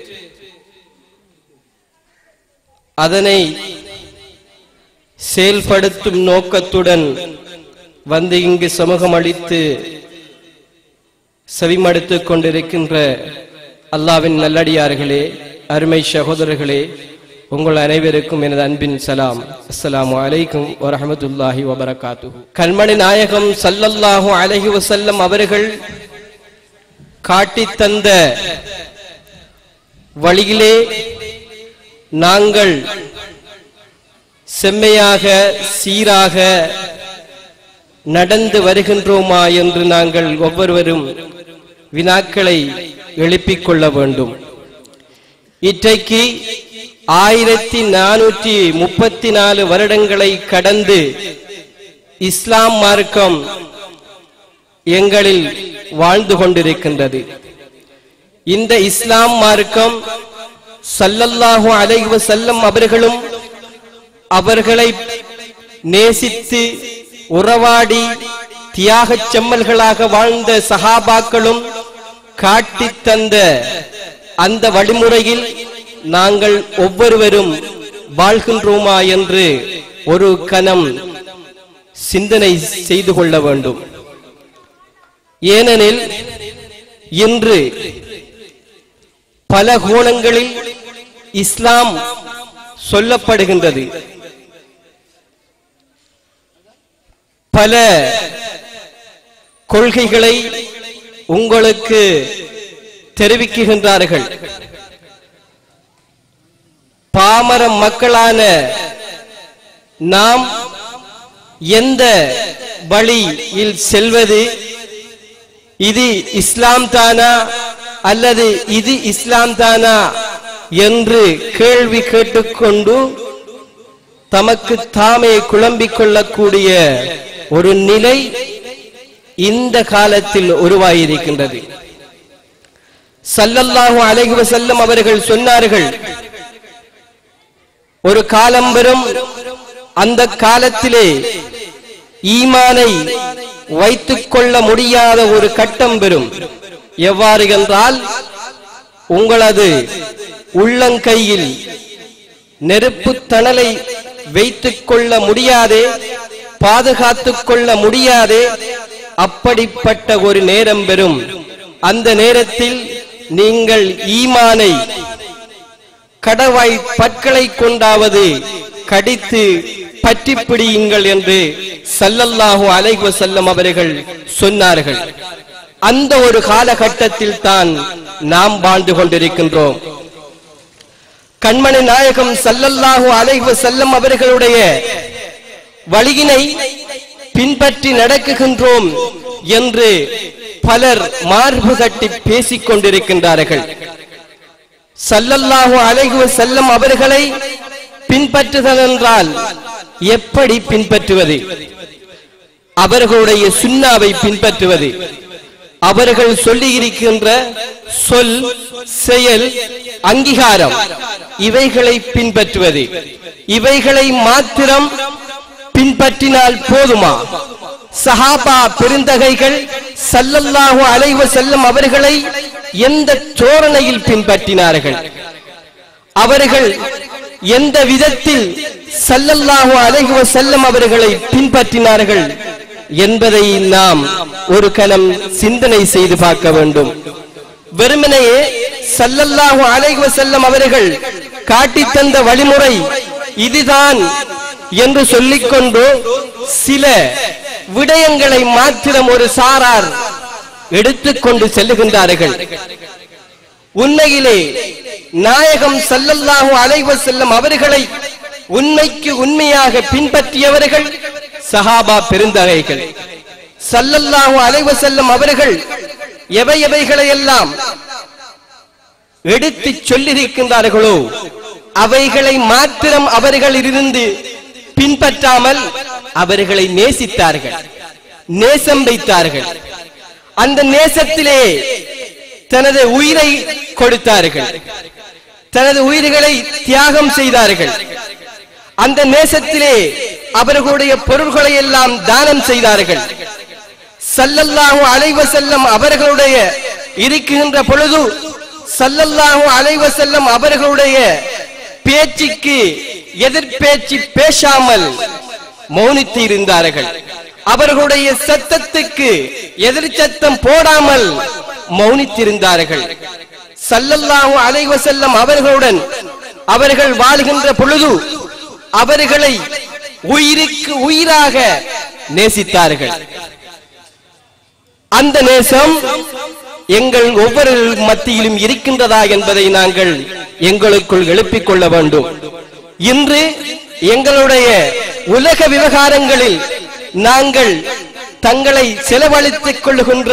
S2: அதனை செயல்படுத்தும் நோக்கத்துடன் வந்து இங்கு சமூகம் அளித்து செவிமடுத்துக் கொண்டிருக்கின்ற அல்லாவின் நல்லடியார்களே அருமை சகோதரர்களே உங்கள் அனைவருக்கும் எனது அன்பின் சலாம் அஸ்ஸலாமு அலைக்கும் வரஹமத்துல்லாஹி வபரகாத்து கல்மணி நாயகம் சல்லல்லாஹு அலைஹி வசல்லம் அவர்கள் காட்டித் தந்த வழியிலே நாங்கள் செம்மையாக சீராக நடந்து வருகின்றோமா என்று நாங்கள் ஒவ்வொருவரும் வினாக்களை எழுப்பிக் கொள்ள வேண்டும் இன்றைக்கு ஆயிரத்தி நானூற்றி முப்பத்தி நாலு வருடங்களை கடந்து இஸ்லாம் மார்க்கம் எங்களில் வாழ்ந்து கொண்டிருக்கின்றது இந்த இஸ்லாம் மார்க்கம் சல்லல்லாஹு அலைஹி வஸல்லம் அவர்களும் அவர்களை நேசித்து உறவாடி தியாகச் செம்மல்களாக வாழ்ந்த சஹாபாக்களும் காட்டித் தந்த அந்த வழிமுறையில் நாங்கள் ஒவ்வொருவரும் வாழ்கின்றோமா என்று ஒரு கணம் சிந்தனை செய்து கொள்ள வேண்டும் ஏனெனில் இன்று பல கோணங்களில் இஸ்லாம் சொல்லப்படுகின்றது பல கொள்கைகளை உங்களுக்கு தெரிவிக்குகின்றார்கள் பாமர மக்களான நாம் எந்த வழியில் செல்வது இது இஸ்லாம் தானா அல்லது இது இஸ்லாம் தானா என்று கேள்வி கேட்டுக்கொண்டு தமக்கு தாமே குழம்பிக் கொள்ளக்கூடிய ஒரு நிலை இந்த காலத்தில் உருவாகியிருக்கின்றது சல்லல்லாஹு அலைஹி வஸல்லம் அவர்கள் சொன்னார்கள் ஒரு காலம் வரும் அந்த காலத்திலே ஈமானை வைத்துக் கொள்ள முடியாத ஒரு கட்டம் பெறும் எவ்வாறு என்றால் உங்களது உள்ளங்கையில் நெருப்பு தணலை வைத்துக் கொள்ள முடியாதே பாதுகாத்துக் கொள்ள முடியாதே அப்படிப்பட்ட ஒரு நேரம் பெறும் அந்த நேரத்தில் நீங்கள் ஈமானை கடவாய் பற்களை கொண்டாவது கடித்து பற்றி பிடியுங்கள் என்று சல்லல்லாஹு அலைஹி வஸல்லம் அவர்கள் சொன்னார்கள் அந்த ஒரு காலகட்டத்தில் தான் நாம் வாழ்ந்து கொண்டிருக்கின்றோம் கண்மணி நாயகம் சல்லல்லாஹு அலைஹி வஸல்லம் அவர்களுடைய வழியினை பின்பற்றி நடக்குகின்றோம் என்று பலர் மார்பு கட்டி பேசிக் கொண்டிருக்கின்றார்கள் சல்லல்லாஹு அலைஹி வஸல்லம் அவர்களை பின்பற்றுதல் என்றால் எப்படி பின்பற்றுவது அவர்களுடைய சுண்ணாவை பின்பற்றுவது அவர்கள் சொல்லி இருக்கின்ற சொல் செயல் அங்கீகாரம் இவைகளை பின்பற்றுவது இவைகளை மாத்திரம் பின்பற்றினால் போதுமா சஹாபா பெருந்தகைகள் சல்லல்லாஹு அலைஹி வஸல்லம் அவர்களை எந்த தோரணையில் பின்பற்றினார்கள் அவர்கள் எந்த விதத்தில் சல்லல்லாஹு அலைஹி வஸல்லம் அவர்களை பின்பற்றினார்கள் என்பதை நாம் ஒரு கணம் சிந்தனை செய்து பார்க்க வேண்டும் வெறுமனையே சல்லல்லாஹு அலைஹி வஸல்லம் அவர்கள் காட்டித் தந்த வழிமுறை இதுதான் என்று சொல்லிக்கொண்டு சில விடயங்களை மாத்திரம் ஒரு சாரார் எடுத்துக்கொண்டு செல்லுகின்றார்கள் உண்மையிலே நாயகம் சல்லல்லாஹு அலைஹி வஸல்லம் அவர்களை உண்மைக்கு உண்மையாக பின்பற்றியவர்கள் சஹாபா பெருந்தகைகள் சல்லல்லாஹு அலைஹி வஸல்லம் அவர்கள் எவை எவைகளை எல்லாம் எடுத்து சொல்லியிருக்கின்றார்களோ அவைகளை மாத்திரம் அவர்களிலிருந்து பின்பற்றாமல் அவர்களை நேசித்தார்கள் நேசம் வைத்தார்கள் அந்த நேசத்திலே தனது உயிரை கொடுத்தார்கள் தனது உயிர்களை தியாகம் செய்தார்கள் அந்த நேசத்திலே அவர்களுடைய பொருள்களை எல்லாம் தானம் செய்தார்கள் சல்லல்லாஹு அலைஹி வஸல்லம் அவர்களுடைய இருக்கின்ற பொழுது சல்லல்லாஹு அலைஹி வஸல்லம் அவர்களுடைய பேச்சுக்கு எதிர்பேச்சு பேசாமல் மௌனித்து இருந்தார்கள் அவர்களுடைய சத்தத்துக்கு எதிர் சத்தம் போடாமல் மௌனித்திருந்தார்கள் சல்லல்லாஹு அலைஹி வஸல்லம் அவர்களுடன் அவர்கள் வாழ்கின்ற பொழுது அவர்களை உயிருக்கு உயிராக நேசித்தார்கள் அந்த நேசம் எங்கள் ஒவ்வொரு மத்தியிலும் இருக்கின்றதா என்பதை நாங்கள் எங்களுக்குள் எழுப்பிக் கொள்ள வேண்டும் இன்று எங்களுடைய உலக விவகாரங்களில் நாங்கள் தங்களை செலவழித்துக் கொள்ளுகின்ற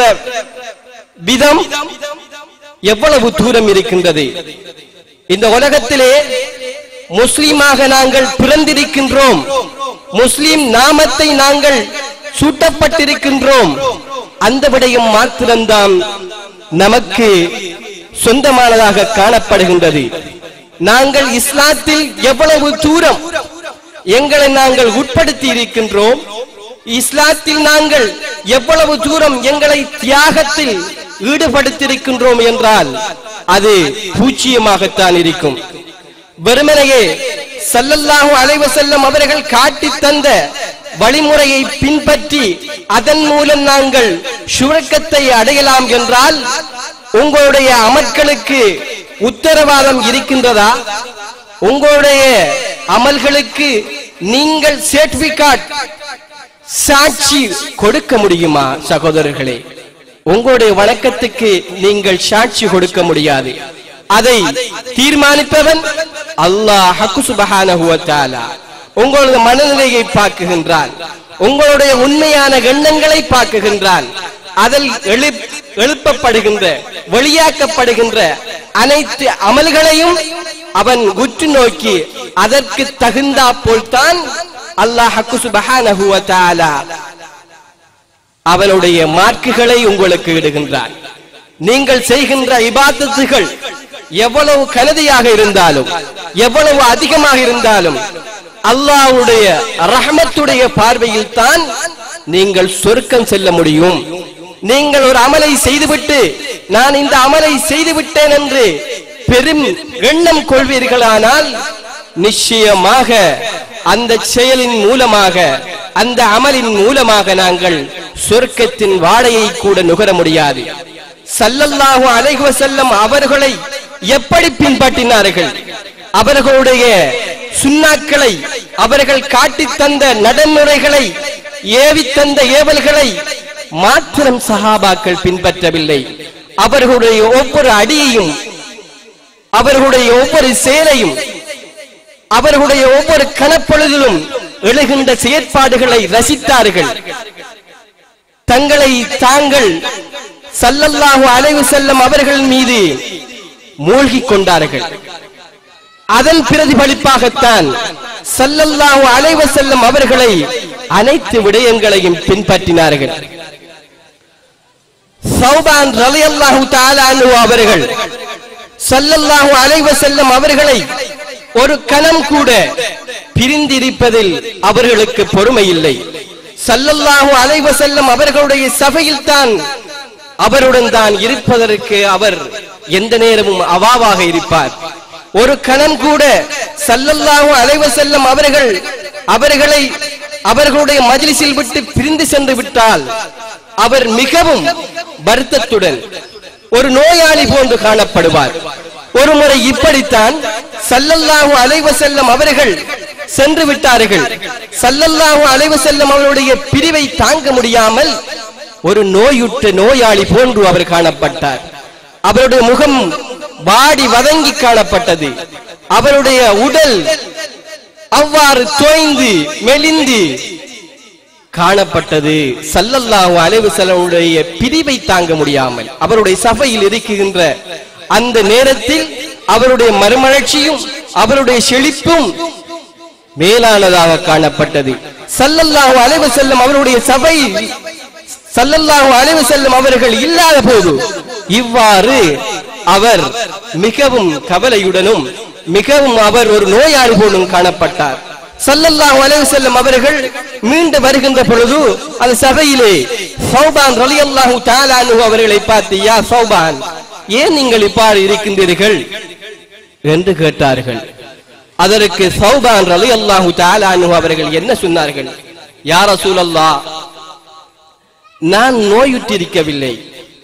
S2: விதம் எவ்வளவு தூரம் இருக்கின்றது இந்த உலகத்திலே முஸ்லீமாக நாங்கள் பிறந்திருக்கின்றோம் முஸ்லிம் நாமத்தை நாங்கள் சூட்டப்பட்டிருக்கின்றோம் அந்த விடயம் மாத்திரம்தான் நமக்கு சொந்தமானதாக காணப்படுகின்றது நாங்கள் இஸ்லாத்தில் எவ்வளவு தூரம் எங்களை நாங்கள் உட்படுத்தி இருக்கின்றோம் இஸ்லாத்தில் நாங்கள் எவ்வளவு தூரம் எங்களை தியாகத்தில் ஈடுபடுத்தியிருக்கின்றோம் என்றால் அது பூச்சியமாகத்தான் இருக்கும் வெறுமனையே சல்லல்லாஹு அலைஹி வஸல்லம் அவர்கள் காட்டித் தந்த வழிமுறையை பின்பற்றி அதன் மூலம் நாங்கள் சுரக்கத்தை அடையலாம் என்றால் உங்களுடைய அமல்களுக்கு உத்தரவாதம் இருக்கின்றதா உங்களுடைய அமல்களுக்கு நீங்கள் சர்டிபிகேட் சாட்சி கொடுக்க முடியுமா சகோதரர்களே உங்களுடைய வணக்கத்துக்கு நீங்கள் சாட்சி கொடுக்க முடியாது அதை தீர்மானிப்பவன் அல்லாஹ் ஹக்கு சுபஹானஹு வ தஆலா உங்களது மனநிலையை பார்க்குகின்றான் உங்களுடைய உண்மையான எண்ணங்களை பார்க்குகின்றான் அதில் எழுப்- எழுப்பப்படுகின்ற வெளியாக்கப்படுகின்ற அனைத்து அமல்களையும் அவன் உற்று நோக்கி அதற்கு தகுந்தா போல்தான் அல்லாஹ் ஹக்கு சுபஹானஹு வ தஆலா அவனுடைய மார்க்குகளை உங்களுக்கு இடுகின்றான் நீங்கள் செய்கின்ற இபாதத்துகள் எவ்வளவு கனதியாக இருந்தாலும் எவ்வளவு அதிகமாக இருந்தாலும் அல்லாஹ்வுடைய ரஹமத்துடைய பார்வையில் தான் நீங்கள் சொர்க்கம் செல்ல முடியும் நீங்கள் ஒரு அமலை செய்துவிட்டு நான் இந்த அமலை செய்து விட்டேன் என்று பெரும் எண்ணம் கொள்வீர்களானால் நிச்சயமாக அந்த செயலின் மூலமாக அந்த அமலின் மூலமாக நாங்கள் சொர்க்கத்தின் வாடையை கூட நுகர முடியாது சல்லல்லாஹு அலைஹி வஸல்லம் அவர்களை எப்படி பின்பற்றினார்கள் அவர்களுடைய சுண்ணாக்களை அவர்கள் காட்டித் தந்த நடைமுறைகளை ஏவித் தந்த ஏவல்களை மாத்திரம் சஹாபாக்கள் பின்பற்றவில்லை அவர்களுடைய ஒவ்வொரு அடியையும் அவர்களுடைய ஒவ்வொரு செயலையும் அவர்களுடைய ஒவ்வொரு கணப்பொழுதிலும் எழுகின்ற செயற்பாடுகளை ரசித்தார்கள் தங்களை தாங்கள் சல்லல்லாஹு அலைவு செல்லம் அவர்கள் மீது மூழ்கிக் கொண்டார்கள் அதன் பிரதிபலிப்பாகத்தான் சல்லல்லாஹு அலைவு செல்லம் அவர்களை அனைத்து விடயங்களையும் பின்பற்றினார்கள் சௌபான் ரலியல்லாஹு தஆலா அன்ஹு அவர்கள் ஸல்லல்லாஹு அலைஹி வஸல்லம் அவர்களை ஒரு கணம் கூட பிரிந்திருப்பதில் அவர்களுக்கு பொறுமை இல்லை ஸல்லல்லாஹு அலைஹி வஸல்லம் அவர்களுடைய சபையில் தான் அவருடன் தான் இருப்பதற்கு அவர் எந்த நேரமும் அவாவாக இருப்பார் ஒரு கணம் கூட ஸல்லல்லாஹு அலைஹி வஸல்லம் அவர்கள் அவர்களை அவர்களுடைய மஜ்லிஸில் விட்டு பிரிந்து சென்று விட்டால் அவர் மிகவும் வருத்தத்துடன் ஒரு நோயாளி போன்று காணப்படுவார் ஒரு முறை இப்படித்தான் சல்லல்லாஹு அலைவ செல்லம் அவர்கள் சென்று விட்டார்கள் சல்லல்லாஹு அலைவ செல்லம் அவருடைய பிரிவை தாங்க முடியாமல் ஒரு நோயுற்ற நோயாளி போன்று அவர் காணப்பட்டார் அவருடைய முகம் வாடி வதங்கி காணப்பட்டது அவருடைய உடல் அவ்வாறு தோய்ந்து மெலிந்து காணப்பட்டது சல்லல்லாஹு அலைஹி வஸல்லமுடைய பிரிவை தாங்க முடியாமல் அவருடைய சபையில் இருக்கின்ற அந்த நேரத்தில் அவருடைய மறுமலர்ச்சியும் அவருடைய செழிப்பும் மேலானதாக காணப்பட்டது சல்லல்லாஹு அலைஹி வஸல்லம் அவருடைய சபை சல்லல்லாஹு அலைஹி வஸல்லம் அவர்கள் இல்லாத போது இவ்வாறு அவர் மிகவும் கவலையுடனும் மிகவும் அவர் ஒரு நோயாளி போலும் காணப்பட்டார் சல்லல்லாஹு அலைஹி வஸல்லம் அவர்கள் மீண்டு வருகின்ற பொழுது அந்த சபையிலே சௌபான் ரலியல்லாஹு தஆலா அன்ஹு அவர்களை பார்த்து யா சௌபான் ஏன் நீங்கள் இவ்வாறு இருக்கின்றீர்கள் என்று கேட்டார்கள் அதற்கு சௌபான் ரலியல்லாஹு தஆலா அன்ஹு அவர்கள் என்ன சொன்னார்கள் யா ரசூலல்லாஹ் நான் நோயுற்றிருக்கவில்லை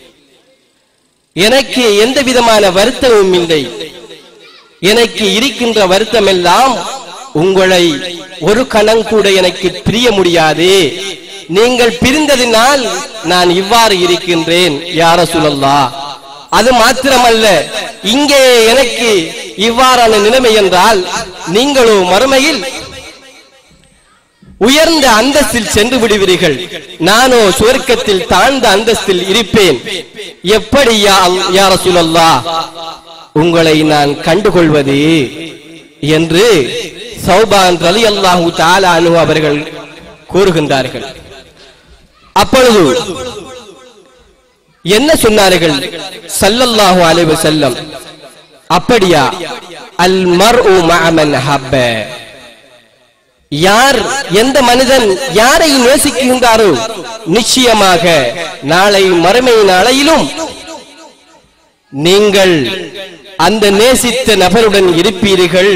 S2: எனக்கு எந்த விதமான வருத்தமும் இல்லை எனக்கு இருக்கின்ற வருத்தம் எல்லாம் உங்களை ஒரு கணம் கூட எனக்கு பிரிய முடியாது நீங்கள் பிரிந்ததினால் நான் இவ்வாறு இருக்கின்றேன் யார சொல்லல்லா அது மாத்திரமல்ல இங்கே எனக்கு இவ்வாறான நிலைமை என்றால் நீங்களோ மறுமையில் உயர்ந்த அந்தஸ்தில் சென்று விடுவீர்கள் நானோ சுவர்க்கத்தில் தாழ்ந்த அந்தஸ்தில் இருப்பேன் எப்படி யார சொல்லல்லா உங்களை நான் கண்டுகொள்வது என்று சௌபான் ரலி அல்லாஹு தாலானு அவர்கள் கூறுகின்றார்கள் அப்பொழுது என்ன சொன்னார்கள் சல்லல்லாஹு அலைஹி வஸல்லம் அப்படியா அல் மர்உ மஅமன் ஹப்ப யார் எந்த மனிதன் யாரை நேசிக்கின்றாரோ நிச்சயமாக நாளை மறுமை நாளையிலும் நீங்கள் அந்த நேசித்த நபருடன் இருப்பீர்கள்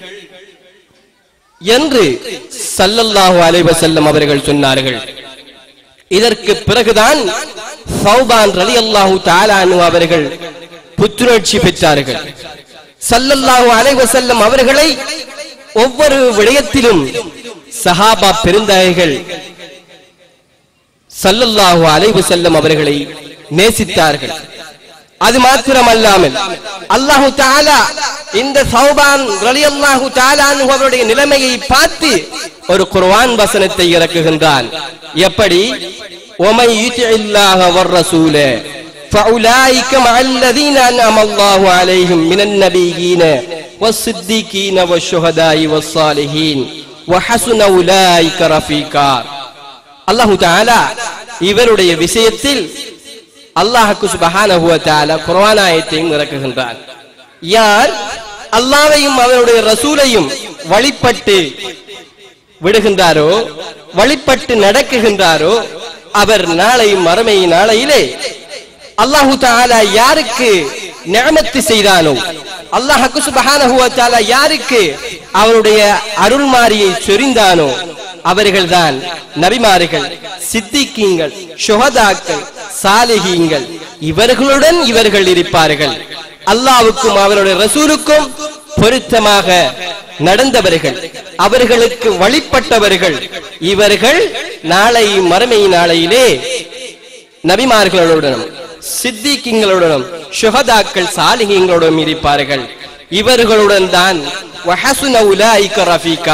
S2: என்று சல்லல்லாஹு அலைஹி வஸல்லம் அவர்கள் சொன்னார்கள் இதற்கு பிறகுதான் சௌபான் ரலியல்லாஹு தஆலா அன்ஹு அவர்கள் புத்துணர்ச்சி பெற்றார்கள் சல்லல்லாஹு அலைஹி வஸல்லம் அவர்களை ஒவ்வொரு விடயத்திலும் சஹாபா பெருந்தாய்கள் சல்லல்லாஹு அலைஹி வஸல்லம் அவர்களை நேசித்தார்கள் அது மாத்திரமல்லாமல் அல்லாஹு தாலா இந்த சௌபான் ரலியல்லாஹு தாலா அவருடைய நிலைமையை பார்த்து ஒரு குர்ஆன் வசனத்தை இறக்குகின்றான் எப்படி ومن يطع الله والرسول فأولئك مع الذين أنعم الله عليهم من النبيين والصديقين والشهداء والصالحين وحسن أولئك رفيقا அல்லாஹு தாலா இவருடைய விஷயத்தில் அல்லாஹுக்கு சுபஹானஹு வ தஆலா குர்ஆன் ஆயத்தையும் இறக்குகின்றான் யார் அல்லாஹ்வையும் அவருடைய ரசூலையும் வழிபட்டு விடுகின்றாரோ வழிபட்டு நடக்குகின்றாரோ அவர் நாளை மறுமை நாளையிலே அல்லாஹு தாலா யாருக்கு நியமத்து செய்தானோ அல்லாஹுக்கு சுபஹானஹு வ தஆலா யாருக்கு அவருடைய அருள்மாரியை சொரிந்தானோ அவர்கள்தான் நபிமார்கள் சித்திக்கீங்கள் சுகதாக்கள் சாலிகீங்கள் இவர்களுடன் இவர்கள் இருப்பார்கள் அல்லாவுக்கும் அவருடைய ரசூலுக்கும் பொருத்தமாக நடந்தவர்கள் அவர்களுக்கு வழிபட்டவர்கள் இவர்கள் நாளை மறுமை நாளையிலே நபிமார்களுடனும் சித்திக்கிங்களுடனும் சுகதாக்கள் சாலிகங்களுடன் இருப்பார்கள் இவர்களுடன் தான் வஹசுன உலாயிக ரஃபீகா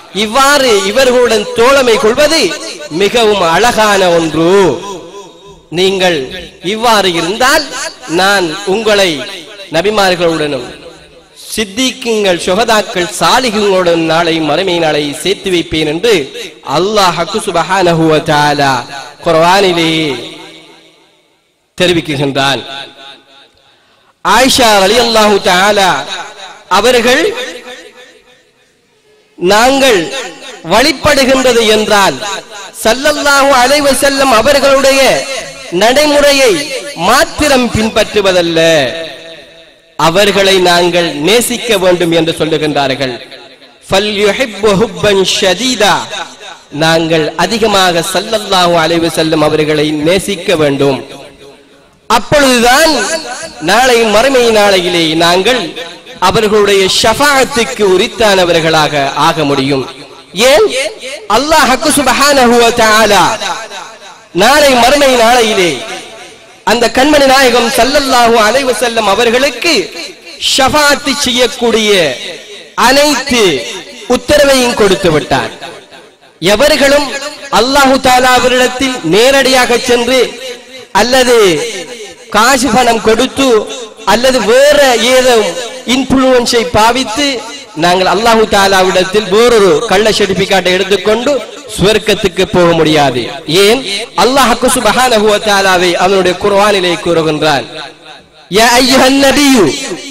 S2: இவ்வாறு இவர்களுடன் தோழமை கொள்வது மிகவும் அழகான ஒன்று நீங்கள் இவ்வாறு இருந்தால் நான் உங்களை நபிமார்களுடனும் சித்திக்குங்கள் சுகதாக்கள் சாலிகளுடன் நாளை மறுமை நாளை சேர்த்து வைப்பேன் என்று அல்லாஹ் சுபஹானஹு வ தஆலா குர்ஆனிலே தெரிவிக்கின்றான் ஆயிஷா ரலியல்லாஹு தஆலா அவர்கள் நாங்கள் வழிபடுகின்றது என்றால் சல்லல்லாஹு அலைஹி வஸல்லம் அவர்களுடைய நடைமுறையை மாத்திரம் பின்பற்றுவதல்ல அவர்களை நாங்கள் நேசிக்க வேண்டும் என்று சொல்லுகின்றார்கள் ஃபல்யுஹிப்பு ஹுப்பன் ஷதீதா நாங்கள் அதிகமாக சல்லல்லாஹு அலைஹி வஸல்லம் அவர்களை நேசிக்க வேண்டும் அப்பொழுதுதான் நாளை மறுமை நாளையிலே நாங்கள் அவர்களுடைய ஷஃபாஅத்துக்கு உரித்தானவர்களாக ஆக முடியும் ஏன் அல்லாஹ் சுப்ஹானஹு வ தஆலா நாளை மறுமை நாளையிலே அந்த கண்மணி நாயகம் சல்லல்லாஹு அலைஹி வஸல்லம் அவர்களுக்கு ஷஃபாஅத்து செய்யக்கூடிய அனைத்து உத்தரவையும் கொடுத்து விட்டார் எவர்களும் அல்லாஹு தாலா அவரிடத்தில் நேரடியாக சென்று அல்லது காசு பணம் கொடுத்து அல்லது வேற ஏதோ இன்ஃபுளுன்ஸை பாவித்து நாங்கள் அல்லாஹு தாலாவிடத்தில் வேறொரு கள்ள சர்டிபிகேட்டை எடுத்துக்கொண்டு சுவர்க்கத்துக்கு போக முடியாது ஏன் அல்லாஹ் சுபஹானஹு வ தஆலாவை அவனுடைய குர்ஆனிலே கூறுகின்றான் யா அய்யுஹன் நபியு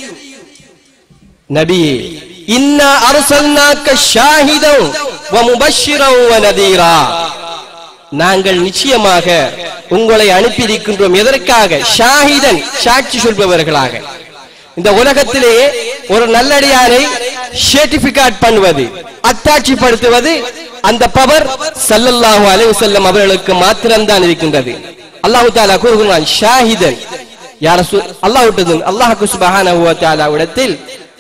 S2: நபியே இன்னா அர்சல்னாக்க ஷாஹிதன் வ முபஷ்ஷிரன் வ நதீரா நாங்கள் நிச்சயமாக உங்களை அனுப்பியிருக்கின்றோம் எதற்காக ஷாஹிதன் சாட்சி சொல்பவர்களாக இந்த உலகத்திலே ஒரு நல்லடியாரை சர்டிபிகேட் பண்ணுவது அத்தாட்சிப்படுத்துவது அந்த பவர் சல்லல்லாஹு அலைஹி வஸல்லம் அவர்களுக்கு மாத்திரம்தான் இருக்கின்றது அல்லாஹ் தஆலா கூறுகிறான் ஷாஹிதன் யார அல்லாஹ் அல்லாஹ் சுப்ஹானஹு வ தஆலாவிடத்தில்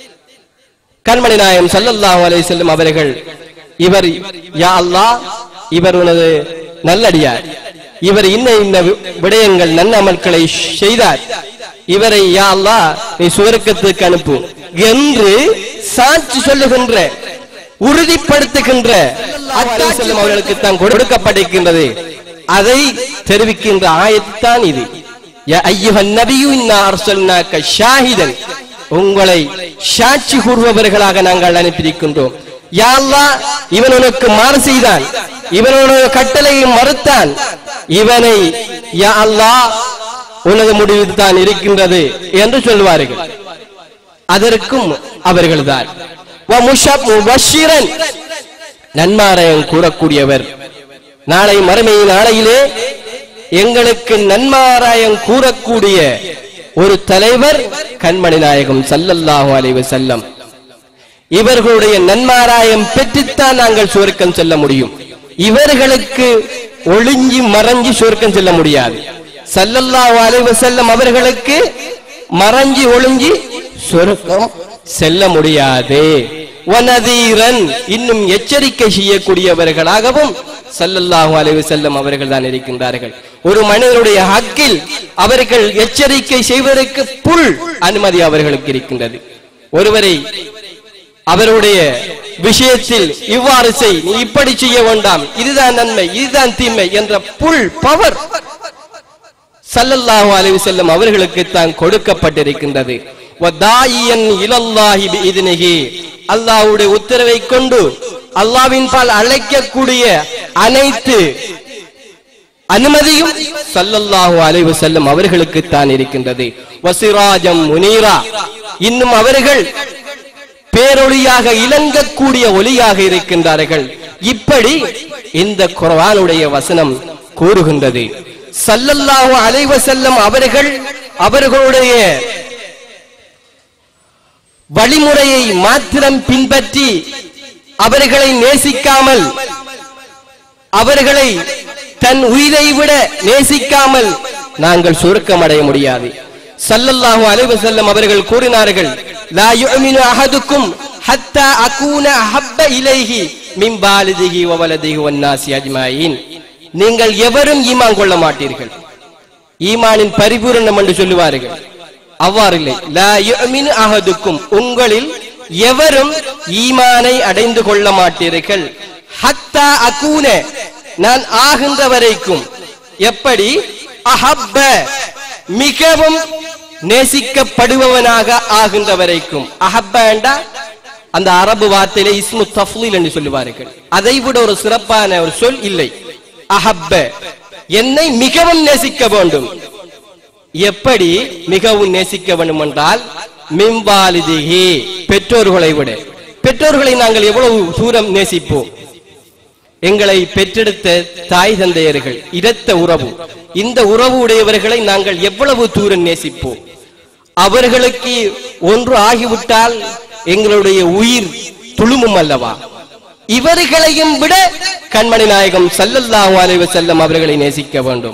S2: கண்மணி நாயம் சல்லல்லாஹு அலைஹி வஸல்லம் அவர்கள் இவர் யா அல்லாஹ் இவர் உனது நல்லடியார் இவர் இன்ன இன்ன வி- விடயங்கள் நன்னமல்களை செய்தார் இவரை யா அல்லாஹ் நீ சுவர்க்கத்துக்கு அனுப்பு என்று சாட்சி சொல்லுகின்ற உறுதிப்படுத்துகின்ற அல்லாஹ் செல்லும் அவர்களுக்கு தான் கொடுக்கப்பட்டிருக்கின்றது அதை தெரிவிக்கின்ற ஆயத்தான் இது யா அய்யுஹன் நபியு இன்னா அர்சல்னாக்க ஷாஹிதன் உங்களை சாட்சி கூறுபவர்களாக நாங்கள் அனுப்பியிருக்கின்றோம் யா அல்லாஹ் இவன் உனக்கு மாறு செய்தான் இவனுடைய கட்டளையை மறுத்தான் இவனை யா அல்லாஹ் உனது முடிவில் தான் இருக்கின்றது என்று சொல்வார்கள் அதற்கும் அவர்கள்தான் வ முஷப் முபஷ்ஷிரன் நன்மாராயம் கூறக்கூடியவர் நாளை மறுமை நாளையிலே எங்களுக்கு நன்மாராயம் கூறக்கூடிய ஒரு தலைவர் கண்மணி நாயகம் சல்லல்லாஹு அலைஹி வஸல்லம் இவர்களுடைய நன்மாராயம் பெற்றுத்தான் நாங்கள் சுவர்க்கம் செல்ல முடியும் இவர்களுக்கு ஒளிஞ்சி மறைஞ்சி சுவர்க்கம் செல்ல முடியாது சல்லல்லாஹு அலைஹி வஸல்லம் அவர்களுக்கு மறைஞ்சி ஒளிஞ்சி சுவர்க்கம் செல்ல முடியாது வனதீரன் இன்னும் எச்சரிக்கை செய்யக்கூடியவர்களாகவும் சல்லல்லாஹு அலைஹி வஸல்லம் அவர்கள் தான் இருக்கின்றார்கள் ஒரு மனிதனுடைய ஹக்கில் அவர்கள் எச்சரிக்கை செய்வதற்கு புல் அனுமதி அவர்களுக்கு இருக்கின்றது ஒருவரை அவருடைய விஷயத்தில் இவ்வாறு செய் நீ இப்படி செய்ய வேண்டாம் இதுதான் நன்மை இதுதான் தீமை என்ற புல் பவர் சல்லல்லாஹு அலைஹி வஸல்லம் அவர்களுக்கு தான் கொடுக்கப்பட்டிருக்கின்றது வதாயியன் இலல்லாஹி பிஇذنஹி அல்லாஹ்வுடைய உத்தரவை கொண்டு அல்லாஹ்வின் பால் அழைக்கக்கூடிய அனைத்து அனுமதியும் சல்லல்லாஹு அலைஹி வஸல்லம் அவர்களுக்கு தான் இருக்கின்றது வசிராஜம் முனீரா இன்னும் அவர்கள் பேரொளியாக இலங்கக்கூடிய ஒளியாக இருக்கின்றார்கள் இப்படி இந்த குர்ஆனுடைய வசனம் கூறுகின்றது சல்லல்லாஹு அலைஹி வஸல்லம் அவர்கள் அவர்களுடைய வழிமுறையை மாத்திரம் பின்பற்றி அவர்களை நேசிக்காமல் அவர்களை தன் உயிரை விட நேசிக்காமல் நாங்கள் சுருக்கம் அடைய முடியாது சல்லல்லாஹு அலைஹி வஸல்லம் அவர்கள் கூறினார்கள் லா யுமினு அஹதுக்கும் ஹத்தா அகூன அஹப்ப இலைஹி மின் பாலிதிஹி வ வலதிஹி வன் நாசி அஜ்மாயின் நீங்கள் எவரும் ஈமான் கொள்ள மாட்டீர்கள் ஈமானின் பரிபூரணம் என்று சொல்லுவார்கள் அவ்வாறில்லை லா யுமினு அஹதுக்கும் உங்களில் எவரும் ஈமானை அடைந்து கொள்ள மாட்டீர்கள் ஹத்தா அகூன நான் ஆகின்ற வரைக்கும் எப்படி அஹப்ப மிகவும் நேசிக்கப்படுபவனாக ஆகின்ற வரைக்கும் அஹப்பண்டா அந்த அரபு வார்த்தையில இஸ்மு தஃலீல் என்று சொல்லுவார்கள் அதை விட ஒரு சிறப்பான ஒரு சொல் இல்லை அஹப்ப என்னை மிகவும் நேசிக்க வேண்டும் எப்படி மிகவும் நேசிக்க வேண்டும் என்றால் மிம்பாலிதிகி பெற்றோர்களை விட பெற்றோர்களை நாங்கள் எவ்வளவு தூரம் நேசிப்போம் எங்களை பெற்றெடுத்த தாய் தந்தையர்கள் இரத்த உறவு இந்த உறவு உடையவர்களை நாங்கள் எவ்வளவு தூரம் நேசிப்போம் அவர்களுக்கு ஒன்று ஆகிவிட்டால் எங்களுடைய உயிர் துளுமும் அல்லவா இவர்களையும் விட கண்மணி நாயகம் சல்லல்லாஹு அலைஹி வஸல்லம் அவர்களை நேசிக்க வேண்டும்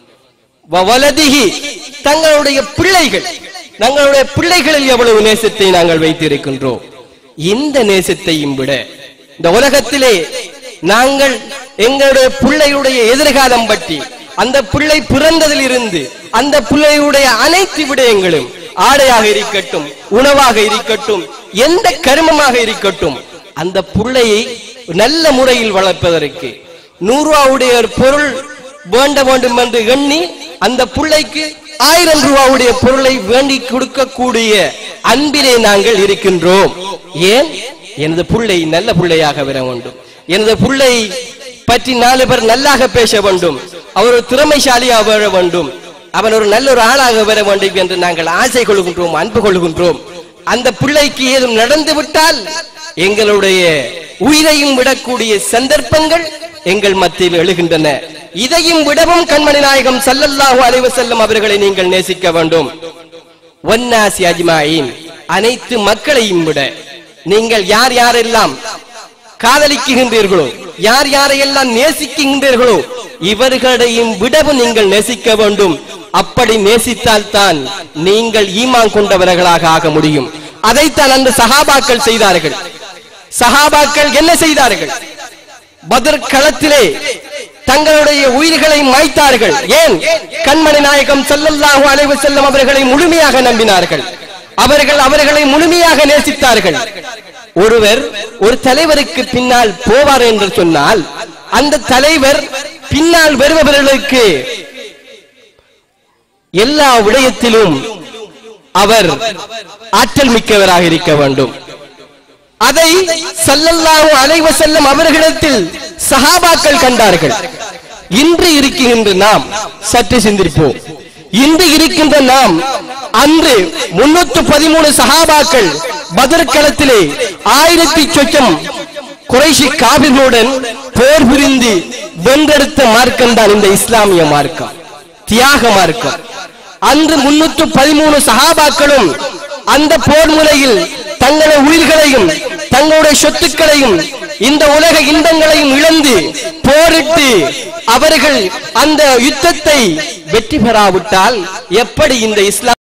S2: வவலதிஹி தங்களுடைய பிள்ளைகள் தங்களுடைய பிள்ளைகளில் எவ்வளவு நேசத்தை நாங்கள் வைத்திருக்கின்றோம் இந்த நேசத்தையும் விட இந்த உலகத்திலே நாங்கள் எங்களுடைய பிள்ளையுடைய எதிர்காலம் பற்றி அந்த பிள்ளை பிறந்ததில் இருந்து அந்த பிள்ளையுடைய அனைத்து விடயங்களும் ஆடையாக இருக்கட்டும் உணவாக இருக்கட்டும் எந்த கருமமாக இருக்கட்டும் அந்த பிள்ளையை நல்ல முறையில் வளர்ப்பதற்கு நூறுவாவுடைய ஒரு பொருள் வேண்ட வேண்டும் என்று எண்ணி அந்த பிள்ளைக்கு ஆயிரம் ரூபாவுடைய பொருளை வேண்டி கொடுக்கக்கூடிய அன்பிலே நாங்கள் இருக்கின்றோம் ஏன் எனது பிள்ளை நல்ல பிள்ளையாக வர வேண்டும் எனது பிள்ளை பற்றி நாலு பேர் நல்லாக பேச வேண்டும் அவர் ஒரு திறமைசாலியாக வர வேண்டும் அவன் ஒரு நல்ல ஒரு ஆளாக வர வேண்டும் என்று நாங்கள் ஆசை கொள்கின்றோம் அன்பு கொள்கின்றோம் அந்த பிள்ளைக்கு ஏதும் நடந்து விட்டால் எங்களுடைய உயிரையும் விடக்கூடிய சந்தர்ப்பங்கள் எங்கள் மத்தியில் எழுகின்றன இதையும் விடவும் கண்மணி நாயகம் சல்லல்லாஹு அலைஹி வஸல்லம் அவர்களை நீங்கள் நேசிக்க வேண்டும் ஒன்னாசி அஜ்மாயின் அனைத்து மக்களையும் விட நீங்கள் யார் யாரெல்லாம் காதலிக்குகின்றீர்களோ யார் யாரையெல்லாம் நேசிக்கின்றீர்களோ இவர்களையும் விடவும் நீங்கள் நேசிக்க வேண்டும் அப்படி நேசித்தால் தான் நீங்கள் ஈமான் கொண்டவர்களாக ஆக முடியும் அதைத்தான் அந்த சஹாபாக்கள் செய்தார்கள் சஹாபாக்கள் என்ன செய்தார்கள் பதர் களத்திலே தங்களுடைய உயிர்களை மாய்த்தார்கள் ஏன் கண்மணி நாயகம் ஸல்லல்லாஹு அலைஹி வஸல்லம் அவர்களை முழுமையாக நம்பினார்கள் அவர்கள் அவர்களை முழுமையாக நேசித்தார்கள் ஒருவர் ஒரு தலைவருக்கு பின்னால் போவார் என்று சொன்னால் அந்த தலைவர் பின்னால் வருபவர்களுக்கு எல்லா விடயத்திலும் அவர் ஆற்றல் மிக்கவராக இருக்க வேண்டும் அதை சல்லல்லாஹு அலைஹி வஸல்லம் அவர்களிடத்தில் சஹாபாக்கள் கண்டார்கள் இன்று இருக்கின்ற நாம் சற்று சிந்திப்போம் இன்று இருக்கின்ற நாம் அன்று முன்னூத்து பதிமூணு சஹாபாக்கள் பதர் களத்திலே ஆயிரத்தி சொச்சம் குறைஷி காபிர்களுடன் போர் புரிந்து வென்றெடுத்த மார்க்கம் தான் இந்த இஸ்லாமிய மார்க்கம் தியாக மார்க்கம் அன்று முன்னூற்று பதிமூணு சஹாபாக்களும் அந்த போர் முறையில் தங்களுடைய உயிர்களையும் தங்களுடைய சொத்துக்களையும் இந்த உலக இன்பங்களையும் இழந்து போரிட்டு அவர்கள் அந்த யுத்தத்தை வெற்றி பெறாவிட்டால் எப்படி இந்த இஸ்லாம்